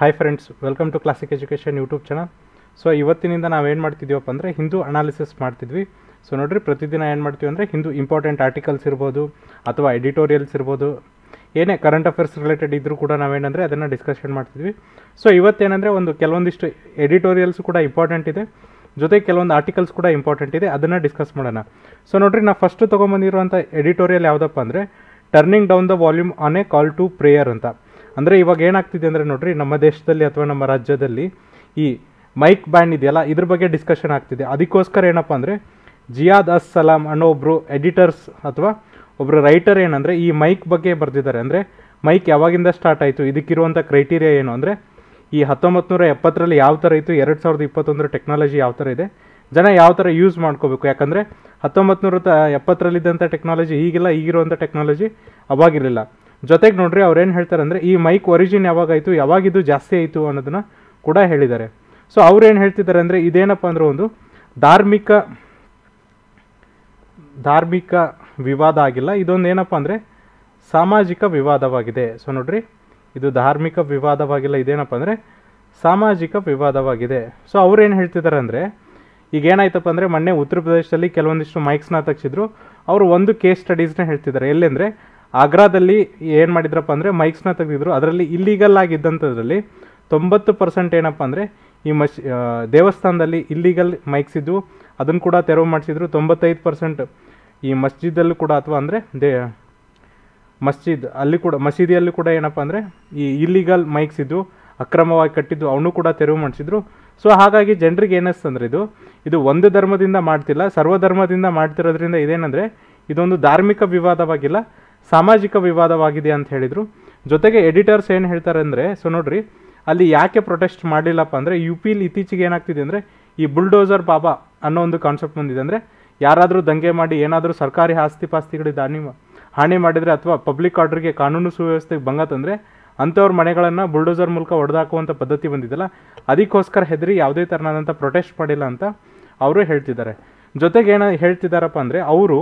hi friends welcome to classic education YouTube channel so ಇವತ್ತಿನಿಂದ ನಾವೇನು ಮಾಡ್ತಿದ್ದೀವಪ್ಪ ಅಂದರೆ ಹಿಂದೂ ಅನಾಲಿಸಿಸ್ ಮಾಡ್ತಿದ್ವಿ ಸೊ ನೋಡ್ರಿ ಪ್ರತಿದಿನ ಏನು ಮಾಡ್ತೀವಿ ಅಂದರೆ ಹಿಂದೂ ಇಂಪಾರ್ಟೆಂಟ್ ಆರ್ಟಿಕಲ್ಸ್ ಇರ್ಬೋದು ಅಥವಾ ಎಡಿಟೋರಿಯಲ್ಸ್ ಇರ್ಬೋದು ಏನೇ ಕರೆಂಟ್ ಅಫೇರ್ಸ್ ರಿಲೇಟೆಡ್ ಇದ್ದರೂ ಕೂಡ ನಾವೇನಂದರೆ ಅದನ್ನು ಡಿಸ್ಕಷನ್ ಮಾಡ್ತಿದ್ವಿ ಸೊ ಇವತ್ತೇನೆಂದರೆ ಒಂದು ಕೆಲವೊಂದಿಷ್ಟು ಎಡಿಟೋರಿಯಲ್ಸ್ ಕೂಡ ಇಂಪಾರ್ಟೆಂಟ್ ಇದೆ ಜೊತೆಗೆ ಕೆಲವೊಂದು ಆರ್ಟಿಕಲ್ಸ್ ಕೂಡ ಇಂಪಾರ್ಟೆಂಟ್ ಇದೆ ಅದನ್ನು ಡಿಸ್ಕಸ್ ಮಾಡೋಣ ಸೊ ನೋಡ್ರಿ ನಾ ಫಸ್ಟ್ ತೊಗೊಂಬಂದಿರುವಂಥ ಎಡಿಟೋರಿಯಲ್ ಯಾವುದಪ್ಪ ಅಂದರೆ turning down the volume on a call to prayer ಅಂತ ಅಂದರೆ ಇವಾಗ ಏನಾಗ್ತಿದೆ ಅಂದರೆ ನೋಡ್ರಿ ನಮ್ಮ ದೇಶದಲ್ಲಿ ಅಥವಾ ನಮ್ಮ ರಾಜ್ಯದಲ್ಲಿ ಈ ಮೈಕ್ ಬ್ಯಾಂಡ್ ಇದೆಯಲ್ಲ ಇದ್ರ ಬಗ್ಗೆ ಡಿಸ್ಕಷನ್ ಆಗ್ತಿದೆ ಅದಕ್ಕೋಸ್ಕರ ಏನಪ್ಪ ಅಂದರೆ ಜಿಯಾದ್ ಅಸ್ ಸಲಾಂ ಅನ್ನೋ ಒಬ್ಬರು ಎಡಿಟರ್ಸ್ ಅಥವಾ ಒಬ್ಬರು ರೈಟರ್ ಏನಂದರೆ ಈ ಮೈಕ್ ಬಗ್ಗೆ ಬರೆದಿದ್ದಾರೆ ಅಂದರೆ ಮೈಕ್ ಯಾವಾಗಿಂದ ಸ್ಟಾರ್ಟ್ ಆಯಿತು ಇದಕ್ಕಿರುವಂಥ ಕ್ರೈಟೀರಿಯಾ ಏನು ಅಂದರೆ ಈ ಹತ್ತೊಂಬತ್ತು ನೂರ ಎಪ್ಪತ್ತರಲ್ಲಿ ಯಾವ ಥರ ಇತ್ತು ಎರಡು ಸಾವಿರದ ಇಪ್ಪತ್ತೊಂದರ ಟೆಕ್ನಾಲಜಿ ಯಾವ ಥರ ಇದೆ ಜನ ಯಾವ ಥರ ಯೂಸ್ ಮಾಡ್ಕೋಬೇಕು ಯಾಕಂದರೆ ಹತ್ತೊಂಬತ್ತು ನೂರ ಎಪ್ಪತ್ತರಲ್ಲಿದ್ದಂಥ ಟೆಕ್ನಾಲಜಿ ಈಗಿಲ್ಲ ಈಗಿರುವಂಥ ಟೆಕ್ನಾಲಜಿ ಅವಾಗಿರಲಿಲ್ಲ ಜೊತೆಗೆ ನೋಡ್ರಿ ಅವ್ರೇನು ಹೇಳ್ತಾರೆ ಅಂದರೆ ಈ ಮೈಕ್ ಒರಿಜಿನ್ ಯಾವಾಗಾಯಿತು ಯಾವಾಗಿದ್ದು ಜಾಸ್ತಿ ಆಯಿತು ಅನ್ನೋದನ್ನು ಕೂಡ ಹೇಳಿದ್ದಾರೆ ಸೊ ಅವ್ರೇನು ಹೇಳ್ತಿದ್ದಾರೆ ಅಂದರೆ ಇದೇನಪ್ಪ ಅಂದ್ರೆ ಒಂದು ಧಾರ್ಮಿಕ ಧಾರ್ಮಿಕ ವಿವಾದ ಆಗಿಲ್ಲ ಇದೊಂದು ಏನಪ್ಪ ಅಂದರೆ ಸಾಮಾಜಿಕ ವಿವಾದವಾಗಿದೆ ಸೊ ನೋಡ್ರಿ ಇದು ಧಾರ್ಮಿಕ ವಿವಾದವಾಗಿಲ್ಲ ಇದೇನಪ್ಪ ಅಂದರೆ ಸಾಮಾಜಿಕ ವಿವಾದವಾಗಿದೆ ಸೊ ಅವ್ರೇನು ಹೇಳ್ತಿದ್ದಾರೆ ಅಂದರೆ ಈಗ ಏನಾಯ್ತಪ್ಪ ಅಂದರೆ ಮೊನ್ನೆ ಉತ್ತರ ಪ್ರದೇಶದಲ್ಲಿ ಕೆಲವೊಂದಿಷ್ಟು ಮೈಕ್ಸ್ನ ತೆಗ್ಸಿದ್ರು ಅವರು ಒಂದು ಕೇಸ್ ಸ್ಟಡೀಸ್ನ ಹೇಳ್ತಿದ್ದಾರೆ ಎಲ್ಲೆಂದರೆ ಆಗ್ರಾದಲ್ಲಿ ಏನು ಮಾಡಿದ್ರಪ್ಪ ಅಂದರೆ ಮೈಕ್ಸ್ನ ತೆಗೆದಿದ್ರು ಅದರಲ್ಲಿ ಇಲ್ಲೀಗಲ್ ಆಗಿದ್ದಂಥದ್ರಲ್ಲಿ ತೊಂಬತ್ತು ಪರ್ಸೆಂಟ್ ಏನಪ್ಪ ಅಂದರೆ ಈ ಮಶ್ ಆ, ದೇವಸ್ಥಾನದಲ್ಲಿ ಇಲ್ಲೀಗಲ್ ಮೈಕ್ಸ್ ಇದ್ದು ಅದನ್ನು ಕೂಡ ತೆರವು ಮಾಡಿಸಿದ್ರು ತೊಂಬತ್ತೈದು ಪರ್ಸೆಂಟ್ ಈ ಮಸ್ಜಿದಲ್ಲೂ ಕೂಡ ಅಥವಾ ಅಂದರೆ ದೇ ಮಸ್ಜಿದ್ ಅಲ್ಲಿ ಕೂಡ ಮಸೀದಿಯಲ್ಲಿ ಕೂಡ ಏನಪ್ಪ ಅಂದರೆ ಈ ಇಲ್ಲಿಗಲ್ ಮೈಕ್ಸ್ ಇದ್ದು ಅಕ್ರಮವಾಗಿ ಕಟ್ಟಿದ್ದು ಅವನು ಕೂಡ ತೆರವು ಮಾಡಿಸಿದ್ರು ಸೊ ಹಾಗಾಗಿ ಜನರಿಗೆ ಏನಿಸ್ತಂದ್ರೆ ಇದು ಇದು ಒಂದು ಧರ್ಮದಿಂದ ಮಾಡ್ತಿಲ್ಲ ಸರ್ವಧರ್ಮದಿಂದ ಮಾಡ್ತಿರೋದ್ರಿಂದ ಇದೇನಂದರೆ ಇದೊಂದು ಧಾರ್ಮಿಕ ವಿವಾದವಾಗಿಲ್ಲ ಸಾಮಾಜಿಕ ವಿವಾದವಾಗಿದೆ ಅಂತ ಹೇಳಿದರು ಜೊತೆಗೆ ಎಡಿಟರ್ಸ್ ಏನು ಹೇಳ್ತಾರೆ ಅಂದರೆ ಸೊ ನೋಡ್ರಿ ಅಲ್ಲಿ ಯಾಕೆ ಪ್ರೊಟೆಸ್ಟ್ ಮಾಡಿಲ್ಲಪ್ಪ ಅಂದರೆ ಯು ಪಿಲಿ ಇತ್ತೀಚೆಗೆ ಏನಾಗ್ತಿದೆ ಅಂದರೆ ಈ ಬುಲ್ಡೋಸರ್ ಬಾಬಾ ಅನ್ನೋ ಒಂದು ಕಾನ್ಸೆಪ್ಟ್ ಬಂದಿದೆ ಅಂದರೆ ಯಾರಾದರೂ ದಂಗೆ ಮಾಡಿ ಏನಾದರೂ ಸರ್ಕಾರಿ ಆಸ್ತಿ ಪಾಸ್ತಿಗಳಿಗೆ ದಾನಿ ಮಾ- ಹಾನಿ ಮಾಡಿದರೆ ಅಥವಾ ಪಬ್ಲಿಕ್ ಆರ್ಡರ್ಗೆ ಕಾನೂನು ಸುವ್ಯವಸ್ಥೆಗೆ ಭಂಗ ತಂದರೆ ಅಂಥವ್ರ ಮನೆಗಳನ್ನು ಬುಲ್ಡೋಸರ್ ಮೂಲಕ ಹೊಡೆದಾಕುವಂಥ ಪದ್ಧತಿ ಬಂದಿದ್ದಲ್ಲ ಅದಕ್ಕೋಸ್ಕರ ಹೆದರಿ ಯಾವುದೇ ಥರನಾದಂಥ ಪ್ರೊಟೆಸ್ಟ್ ಮಾಡಿಲ್ಲ ಅಂತ ಅವರು ಹೇಳ್ತಿದ್ದಾರೆ ಜೊತೆಗೆ ಏನು ಹೇಳ್ತಿದ್ದಾರಪ್ಪ ಅಂದರೆ ಅವರು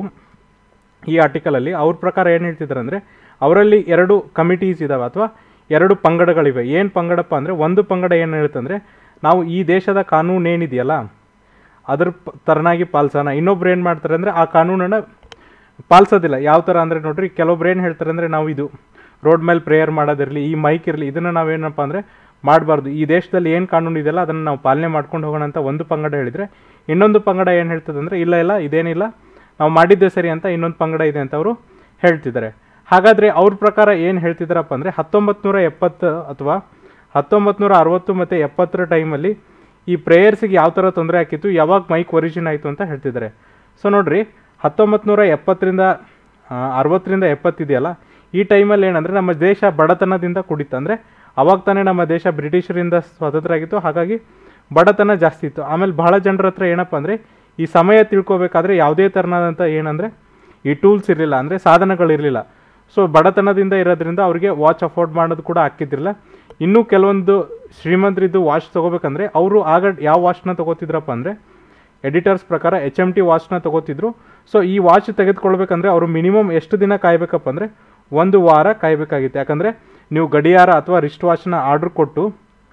ಈ ಆರ್ಟಿಕಲಲ್ಲಿ ಅವ್ರ ಪ್ರಕಾರ ಏನು ಹೇಳ್ತಿದ್ದಾರೆ ಅಂದರೆ ಅವರಲ್ಲಿ ಎರಡು ಕಮಿಟೀಸ್ ಇದ್ದಾವೆ ಅಥವಾ ಎರಡು ಪಂಗಡಗಳಿವೆ ಏನು ಪಂಗಡಪ್ಪ ಅಂದರೆ ಒಂದು ಪಂಗಡ ಏನು ಹೇಳ್ತಂದರೆ ನಾವು ಈ ದೇಶದ ಕಾನೂನು ಏನಿದೆಯಲ್ಲ ಅದ್ರ ಪ- ತರನಾಗಿ ಪಾಲಿಸೋಣ ಇನ್ನೊಬ್ರು ಏನು ಮಾಡ್ತಾರೆ ಅಂದರೆ ಆ ಕಾನೂನನ್ನು ಪಾಲಿಸೋದಿಲ್ಲ ಯಾವ ಥರ ಅಂದರೆ ನೋಡ್ರಿ ಕೆಲವೊಬ್ರು ಏನು ಹೇಳ್ತಾರೆ ಅಂದರೆ ನಾವು ಇದು ರೋಡ್ ಮೇಲೆ ಪ್ರೇಯರ್ ಮಾಡೋದಿರಲಿ ಈ ಮೈಕ್ ಇರಲಿ ಇದನ್ನು ನಾವೇನಪ್ಪ ಅಂದರೆ ಮಾಡಬಾರ್ದು ಈ ದೇಶದಲ್ಲಿ ಏನು ಕಾನೂನು ಇದೆಯಲ್ಲ ಅದನ್ನು ನಾವು ಪಾಲನೆ ಮಾಡ್ಕೊಂಡು ಹೋಗೋಣ ಅಂತ ಒಂದು ಪಂಗಡ ಹೇಳಿದರೆ ಇನ್ನೊಂದು ಪಂಗಡ ಏನು ಹೇಳ್ತದೆ ಅಂದರೆ ಇಲ್ಲ ಇಲ್ಲ ಇದೇನಿಲ್ಲ ನಾವು ಮಾಡಿದ್ದೆ ಸರಿ ಅಂತ ಇನ್ನೊಂದು ಪಂಗಡ ಇದೆ ಅಂತ ಅವರು ಹೇಳ್ತಿದ್ದಾರೆ ಹಾಗಾದರೆ ಅವ್ರ ಪ್ರಕಾರ ಏನು ಹೇಳ್ತಿದ್ದಾರಪ್ಪ ಅಂದರೆ ಹತ್ತೊಂಬತ್ತು ನೂರ ಎಪ್ಪತ್ತು ಅಥವಾ ಹತ್ತೊಂಬತ್ತು ನೂರ ಅರವತ್ತು ಮತ್ತು ಎಪ್ಪತ್ತರ ಟೈಮಲ್ಲಿ ಈ ಪ್ರೇಯರ್ಸಿಗೆ ಯಾವ ಥರ ತೊಂದರೆ ಆಕಿತ್ತು ಯಾವಾಗ ಮೈಕ್ ಒರಿಜಿನ್ ಆಯಿತು ಅಂತ ಹೇಳ್ತಿದ್ದಾರೆ ಸೊ ನೋಡ್ರಿ ಹತ್ತೊಂಬತ್ತು ನೂರ ಎಪ್ಪತ್ತರಿಂದ ಆ, ಅರವತ್ತರಿಂದ ಎಪ್ಪತ್ತಿದೆಯಲ್ಲ ಈ ಟೈಮಲ್ಲಿ ಏನಂದರೆ ನಮ್ಮ ದೇಶ ಬಡತನದಿಂದ ಕುಡಿತು ಅಂದರೆ ಅವಾಗ ತಾನೇ ನಮ್ಮ ದೇಶ ಬ್ರಿಟಿಷರಿಂದ ಸ್ವತಂತ್ರ ಆಗಿತ್ತು ಹಾಗಾಗಿ ಬಡತನ ಜಾಸ್ತಿ ಇತ್ತು ಆಮೇಲೆ ಬಹಳ ಜನರ ಹತ್ರ ಏನಪ್ಪ ಅಂದರೆ ಈ ಸಮಯ ತಿಳ್ಕೊಬೇಕಾದ್ರೆ ಯಾವುದೇ ಥರನಾದಂಥ ಏನಂದರೆ ಈ ಟೂಲ್ಸ್ ಇರಲಿಲ್ಲ ಅಂದರೆ ಸಾಧನಗಳಿರಲಿಲ್ಲ ಸೊ ಬಡತನದಿಂದ ಇರೋದ್ರಿಂದ ಅವರಿಗೆ ವಾಚ್ ಅಫೋರ್ಡ್ ಮಾಡೋದು ಕೂಡ ಆಗ್ತಿದ್ದಿರಲಿಲ್ಲ ಇನ್ನೂ ಕೆಲವೊಂದು ಶ್ರೀಮಂತರಿದ್ದು ವಾಚ್ ತೊಗೋಬೇಕಂದ್ರೆ ಅವರು ಆಗ ಯಾವ ವಾಚ್ನ ತೊಗೋತಿದ್ರಪ್ಪ ಅಂದರೆ ಎಡಿಟರ್ಸ್ ಪ್ರಕಾರ ಎಚ್ ಎಮ್ ಟಿ ವಾಚ್ನ ತೊಗೋತಿದ್ರು ಸೊ ಈ ವಾಚ್ ತೆಗೆದುಕೊಳ್ಬೇಕಂದ್ರೆ ಅವರು ಮಿನಿಮಮ್ ಎಷ್ಟು ದಿನ ಕಾಯಬೇಕಪ್ಪ ಅಂದರೆ ಒಂದು ವಾರ ಕಾಯಬೇಕಾಗಿತ್ತು ಯಾಕಂದರೆ ನೀವು ಗಡಿಯಾರ ಅಥವಾ ರಿಸ್ಟ್ ವಾಚ್ನ ಆರ್ಡ್ರ್ ಕೊಟ್ಟು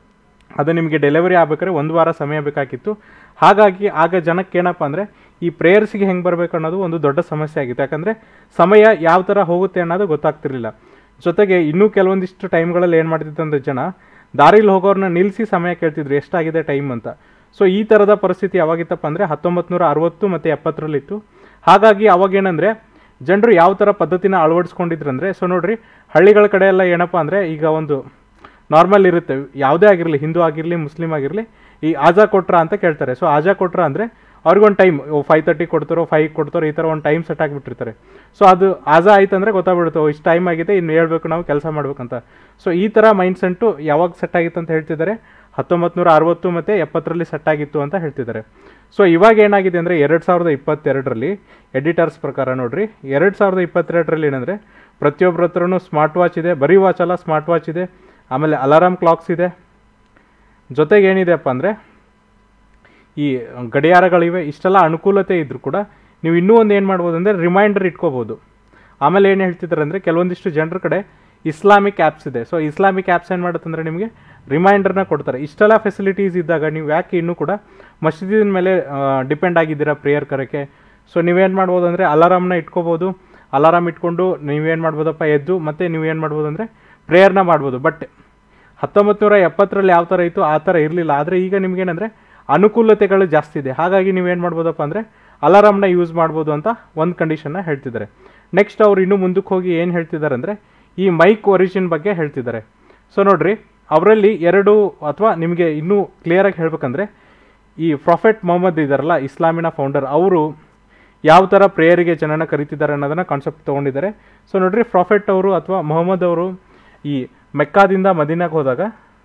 ಅದು ನಿಮಗೆ ಡೆಲಿವರಿ ಆಗ್ಬೇಕಾದ್ರೆ ಒಂದು ವಾರ ಸಮಯ ಬೇಕಾಗಿತ್ತು ಹಾಗಾಗಿ ಆಗ ಜನಕ್ಕೆ ಏನಪ್ಪ ಅಂದರೆ ಈ ಪ್ರೇಯರ್ಸಿಗೆ ಹೆಂಗೆ ಬರಬೇಕು ಅನ್ನೋದು ಒಂದು ದೊಡ್ಡ ಸಮಸ್ಯೆ ಆಗಿತ್ತು ಯಾಕಂದರೆ ಸಮಯ ಯಾವ ಥರ ಹೋಗುತ್ತೆ ಅನ್ನೋದು ಗೊತ್ತಾಗ್ತಿರ್ಲಿಲ್ಲ ಜೊತೆಗೆ ಇನ್ನೂ ಕೆಲವೊಂದಿಷ್ಟು ಟೈಮ್ಗಳಲ್ಲಿ ಏನು ಮಾಡ್ತಿತ್ತು ಅಂದರೆ ಜನ ದಾರಿಲಿ ಹೋಗೋರನ್ನ ನಿಲ್ಲಿಸಿ ಸಮಯ ಕೇಳ್ತಿದ್ರು ಎಷ್ಟಾಗಿದೆ ಟೈಮ್ ಅಂತ ಸೊ ಈ ಥರದ ಪರಿಸ್ಥಿತಿ ಯಾವಾಗಿತ್ತಪ್ಪ ಅಂದರೆ ಹತ್ತೊಂಬತ್ತು ನೂರ ಅರವತ್ತು ಮತ್ತು ಎಪ್ಪತ್ತರಲ್ಲಿತ್ತು ಹಾಗಾಗಿ ಅವಾಗ ಏನಂದರೆ ಜನರು ಯಾವ ಥರ ಪದ್ಧತಿನ ಅಳವಡಿಸ್ಕೊಂಡಿದ್ರು ಅಂದರೆ ಸೊ ನೋಡ್ರಿ ಹಳ್ಳಿಗಳ ಕಡೆ ಎಲ್ಲ ಏನಪ್ಪ ಅಂದರೆ ಈಗ ಒಂದು ನಾರ್ಮಲ್ ಇರುತ್ತೆ ಯಾವುದೇ ಆಗಿರಲಿ ಹಿಂದೂ ಆಗಿರಲಿ ಮುಸ್ಲಿಂ ಆಗಿರಲಿ ಈ ಆಜಾ ಕೊಟ್ರ ಅಂತ ಕೇಳ್ತಾರೆ ಸೊ ಆಜಾ ಕೊಟ್ರ ಅಂದರೆ ಅವ್ರಿಗೊಂದು ಟೈಮ್ ಫೈವ್ ತರ್ಟಿ ಕೊಡ್ತಾರೋ ಫೈವ್ ಕೊಡ್ತಾರೋ ಈ ಥರ ಒಂದು ಟೈಮ್ ಸೆಟ್ ಆಗಿಬಿಟ್ಟಿರ್ತಾರೆ ಸೊ ಅದು ಆಜಾ ಆಯ್ತು ಅಂದರೆ ಗೊತ್ತಾಗ್ಬಿಡುತ್ತೆ ಓ, ಇಷ್ಟು ಟೈಮ್ ಆಗಿದೆ ಇನ್ನು ಹೇಳ್ಬೇಕು ನಾವು ಕೆಲಸ ಮಾಡ್ಬೇಕಂತ ಸೊ ಈ ಥರ ಮೈಂಡ್ ಸೆಟ್ಟು ಯಾವಾಗ ಸೆಟ್ ಆಗಿತ್ತು ಅಂತ ಹೇಳ್ತಿದ್ದಾರೆ ಹತ್ತೊಂಬತ್ತು ನೂರ ಅರವತ್ತು ಮತ್ತು ಎಪ್ಪತ್ತರಲ್ಲಿ ಸೆಟ್ ಆಗಿತ್ತು ಅಂತ ಹೇಳ್ತಿದ್ದಾರೆ ಸೊ ಇವಾಗ ಏನಾಗಿದೆ ಅಂದರೆ ಎರಡು ಸಾವಿರದ ಇಪ್ಪತ್ತೆರಡರಲ್ಲಿ ಎಡಿಟರ್ಸ್ ಪ್ರಕಾರ ನೋಡ್ರಿ ಎರಡು ಸಾವಿರದ ಇಪ್ಪತ್ತೆರಡರಲ್ಲಿ ಏನಂದರೆ ಪ್ರತಿಯೊಬ್ಬರ ಹತ್ರನೂ ಸ್ಮಾರ್ಟ್ ವಾಚ್ ಇದೆ ಬರೀ ವಾಚ್ ಅಲ್ಲ ಸ್ಮಾರ್ಟ್ ವಾಚ್ ಇದೆ ಆಮೇಲೆ ಅಲಾರಾಮ್ ಕ್ಲಾಕ್ಸ್ ಇದೆ ಜೊತೆಗೆ ಏನಿದೆಪ್ಪ ಅಂದರೆ ಈ ಗಡಿಯಾರಗಳಿವೆ ಇಷ್ಟೆಲ್ಲ ಅನುಕೂಲತೆ ಇದ್ದರೂ ಕೂಡ ನೀವು ಇನ್ನೂ ಒಂದು ಏನು ಮಾಡ್ಬೋದು ಅಂದರೆ ರಿಮೈಂಡರ್ ಇಟ್ಕೋಬೋದು ಆಮೇಲೆ ಏನು ಹೇಳ್ತಿದ್ದಾರೆ ಅಂದರೆ ಕೆಲವೊಂದಿಷ್ಟು ಜನರ ಕಡೆ ಇಸ್ಲಾಮಿಕ್ ಆ್ಯಪ್ಸ್ ಇದೆ ಸೊ ಇಸ್ಲಾಮಿಕ್ ಆ್ಯಪ್ಸ್ ಏನು ಮಾಡುತ್ತಂದ್ರೆ ನಿಮಗೆ ರಿಮೈಂಡರ್ನ ಕೊಡ್ತಾರೆ ಇಷ್ಟೆಲ್ಲ ಫೆಸಿಲಿಟೀಸ್ ಇದ್ದಾಗ ನೀವು ಯಾಕೆ ಇನ್ನೂ ಕೂಡ ಮಸೀದಿನ ಮೇಲೆ ಡಿಪೆಂಡ್ ಆಗಿದ್ದೀರಾ ಪ್ರೇಯರ್ ಕರೋಕ್ಕೆ ಸೊ ನೀವೇನು ಮಾಡ್ಬೋದು ಅಂದರೆ ಅಲಾರಾಮ್ನ ಇಟ್ಕೋಬೋದು ಅಲಾರಾಮ್ ಇಟ್ಕೊಂಡು ನೀವೇನು ಮಾಡ್ಬೋದಪ್ಪ ಎದ್ದು ಮತ್ತು ನೀವೇನು ಮಾಡ್ಬೋದು ಅಂದರೆ ಪ್ರೇಯರ್ನ ಮಾಡ್ಬೋದು ಬಟ್ ಹತ್ತೊಂಬತ್ತು ನೂರ ಎಪ್ಪತ್ತರಲ್ಲಿ ಯಾವ ಥರ ಇತ್ತು ಆ ಥರ ಇರಲಿಲ್ಲ ಆದರೆ ಈಗ ನಿಮ್ಗೇನಂದರೆ ಅನುಕೂಲತೆಗಳು ಜಾಸ್ತಿ ಇದೆ ಹಾಗಾಗಿ ನೀವೇನು ಮಾಡ್ಬೋದಪ್ಪ ಅಂದರೆ ಅಲಾರಾಮ್ನ ಯೂಸ್ ಮಾಡ್ಬೋದು ಅಂತ ಒಂದು ಕಂಡೀಷನ್ನ ಹೇಳ್ತಿದ್ದಾರೆ ನೆಕ್ಸ್ಟ್ ಅವ್ರು ಇನ್ನೂ ಮುಂದಕ್ಕೆ ಹೋಗಿ ಏನು ಹೇಳ್ತಿದ್ದಾರೆ ಅಂದರೆ ಈ ಮೈಕ್ ಒರಿಜಿನ್ ಬಗ್ಗೆ ಹೇಳ್ತಿದ್ದಾರೆ ಸೊ ನೋಡ್ರಿ ಅವರಲ್ಲಿ ಎರಡು ಅಥವಾ ನಿಮಗೆ ಇನ್ನೂ ಕ್ಲಿಯರಾಗಿ ಹೇಳ್ಬೇಕಂದ್ರೆ ಈ ಪ್ರಾಫೆಟ್ ಮೊಹಮ್ಮದ್ ಇದ್ದಾರಲ್ಲ ಇಸ್ಲಾಮಿನ ಫೌಂಡರ್ ಅವರು ಯಾವ ಥರ ಪ್ರೇಯರಿಗೆ ಜನನ ಕರಿತಿದ್ದಾರೆ ಅನ್ನೋದನ್ನ ಕಾನ್ಸೆಪ್ಟ್ ತೊಗೊಂಡಿದ್ದಾರೆ ಸೊ ನೋಡ್ರಿ ಪ್ರಾಫೆಟ್ ಅವರು ಅಥವಾ ಮೊಹಮ್ಮದ್ ಅವರು ಈ ಮೆಕ್ಕಾದಿಂದ ಮದೀನಾಗೆ ಹೋದಾಗ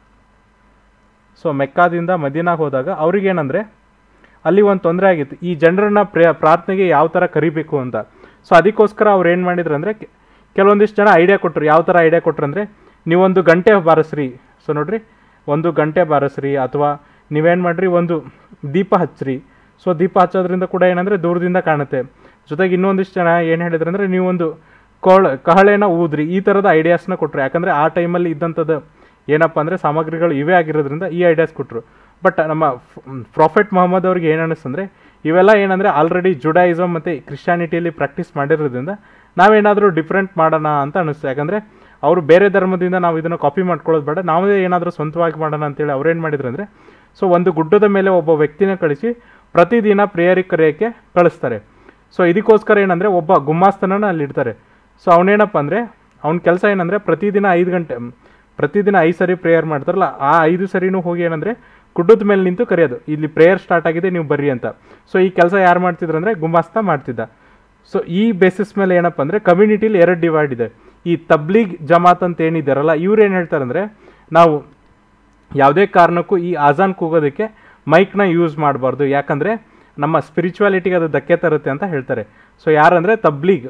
ಸೊ ಮೆಕ್ಕಾದಿಂದ ಮದೀನಾಗೆ ಹೋದಾಗ ಅವ್ರಿಗೇನಂದರೆ ಅಲ್ಲಿ ಒಂದು ತೊಂದರೆ ಆಗಿತ್ತು ಈ ಜನರನ್ನ ಪ್ರೇ ಪ್ರಾರ್ಥನೆಗೆ ಯಾವ ಥರ ಕರಿಬೇಕು ಅಂತ ಸೊ ಅದಕ್ಕೋಸ್ಕರ ಅವ್ರು ಏನು ಮಾಡಿದ್ರು ಅಂದರೆ ಕೆಲವೊಂದಿಷ್ಟು ಜನ ಐಡಿಯಾ ಕೊಟ್ಟರು ಯಾವ ಥರ ಐಡಿಯಾ ಕೊಟ್ರು ಅಂದರೆ ನೀವೊಂದು ಗಂಟೆ ಬಾರಿಸ್ರಿ ಸೊ ನೋಡ್ರಿ ಒಂದು ಗಂಟೆ ಬಾರಿಸ್ರಿ ಅಥವಾ ನೀವೇನು ಮಾಡ್ರಿ ಒಂದು ದೀಪ ಹಚ್ಚ್ರಿ ಸೊ ದೀಪ ಹಚ್ಚೋದ್ರಿಂದ ಕೂಡ ಏನಂದರೆ ದೂರದಿಂದ ಕಾಣುತ್ತೆ ಜೊತೆಗೆ ಇನ್ನೊಂದಿಷ್ಟು ಜನ ಏನು ಹೇಳಿದ್ರು ಅಂದರೆ ನೀವೊಂದು ಕೋಳ ಕಹಳೆನ ಊದ್ರಿ ಈ ಥರದ ಐಡಿಯಾಸ್ನ ಕೊಟ್ಟರು ಯಾಕಂದರೆ ಆ ಟೈಮಲ್ಲಿ ಇದ್ದಂಥದ್ದು ಏನಪ್ಪ ಅಂದರೆ ಸಾಮಗ್ರಿಗಳು ಇವೇ ಆಗಿರೋದ್ರಿಂದ ಈ ಐಡಿಯಾಸ್ ಕೊಟ್ಟರು ಬಟ್ ನಮ್ಮ ಪ್ರಾಫೆಟ್ ಮೊಹಮ್ಮದ್ ಅವ್ರಿಗೆ ಏನು ಅನ್ನಿಸ್ತಂದರೆ ಇವೆಲ್ಲ ಏನಂದರೆ ಆಲ್ರೆಡಿ ಜುಡಾಯಿಸಮ್ ಮತ್ತು ಕ್ರಿಶ್ಚಾನಿಟಿಯಲ್ಲಿ ಪ್ರಾಕ್ಟೀಸ್ ಮಾಡಿರೋದ್ರಿಂದ ನಾವೇನಾದರೂ ಡಿಫ್ರೆಂಟ್ ಮಾಡೋಣ ಅಂತ ಅನ್ನಿಸ್ತು ಯಾಕಂದರೆ ಅವರು ಬೇರೆ ಧರ್ಮದಿಂದ ನಾವು ಇದನ್ನು ಕಾಪಿ ಮಾಡ್ಕೊಳ್ಳೋದು ಬೇಡ ನಾವೇ ಏನಾದರೂ ಸ್ವಂತವಾಗಿ ಮಾಡೋಣ ಅಂತೇಳಿ ಅವ್ರೇನು ಮಾಡಿದ್ರು ಅಂದರೆ ಸೊ ಒಂದು ಗುಡ್ಡದ ಮೇಲೆ ಒಬ್ಬ ವ್ಯಕ್ತಿನ ಕಳಿಸಿ ಪ್ರತಿದಿನ ಪ್ರೇಯರಿಗೆ ಕರೆಯೋಕ್ಕೆ ಕಳಿಸ್ತಾರೆ ಸೊ ಇದಕ್ಕೋಸ್ಕರ ಏನಂದರೆ ಒಬ್ಬ ಗುಮ್ಮಾಸ್ತನನ ಅಲ್ಲಿ ಇಡ್ತಾರೆ ಸೊ ಅವನೇನಪ್ಪ ಅಂದರೆ ಅವ್ನ ಕೆಲಸ ಏನಂದರೆ ಪ್ರತಿದಿನ ಐದು ಗಂಟೆ ಮ್, ಪ್ರತಿದಿನ ಐದು ಸರಿ ಪ್ರೇಯರ್ ಮಾಡ್ತಾರಲ್ಲ ಆ ಐದು ಸರಿನೂ ಹೋಗಿ ಏನಂದರೆ ಗುಡ್ಡದ ಮೇಲೆ ನಿಂತು ಕರೆಯೋದು ಇಲ್ಲಿ ಪ್ರೇಯರ್ ಸ್ಟಾರ್ಟ್ ಆಗಿದೆ ನೀವು ಬರ್ರಿ ಅಂತ ಸೊ ಈ ಕೆಲಸ ಯಾರು ಮಾಡ್ತಿದ್ರು ಅಂದರೆ ಗುಮಾಸ್ತ ಮಾಡ್ತಿದ್ದ ಸೊ ಈ ಬೇಸಿಸ್ ಮೇಲೆ ಏನಪ್ಪ ಅಂದರೆ ಕಮ್ಯುನಿಟಿಲಿ ಎರಡು ಡಿವೈಡ್ ಇದೆ ಈ ತಬ್ಲೀಗ್ ಜಮಾತ್ ಅಂತ ಏನಿದ್ದಾರಲ್ಲ ಇವ್ರು ಏನು ಹೇಳ್ತಾರೆ ಅಂದರೆ ನಾವು ಯಾವುದೇ ಕಾರಣಕ್ಕೂ ಈ ಆಜಾನ್ ಕೂಗೋದಕ್ಕೆ ಮೈಕ್ನ ಯೂಸ್ ಮಾಡಬಾರ್ದು ಯಾಕಂದರೆ ನಮ್ಮ ಸ್ಪಿರಿಚುವಾಲಿಟಿಗೆ ಅದು ಧಕ್ಕೆ ತರುತ್ತೆ ಅಂತ ಹೇಳ್ತಾರೆ ಸೊ ಯಾರಂದರೆ ತಬ್ಲೀಗ್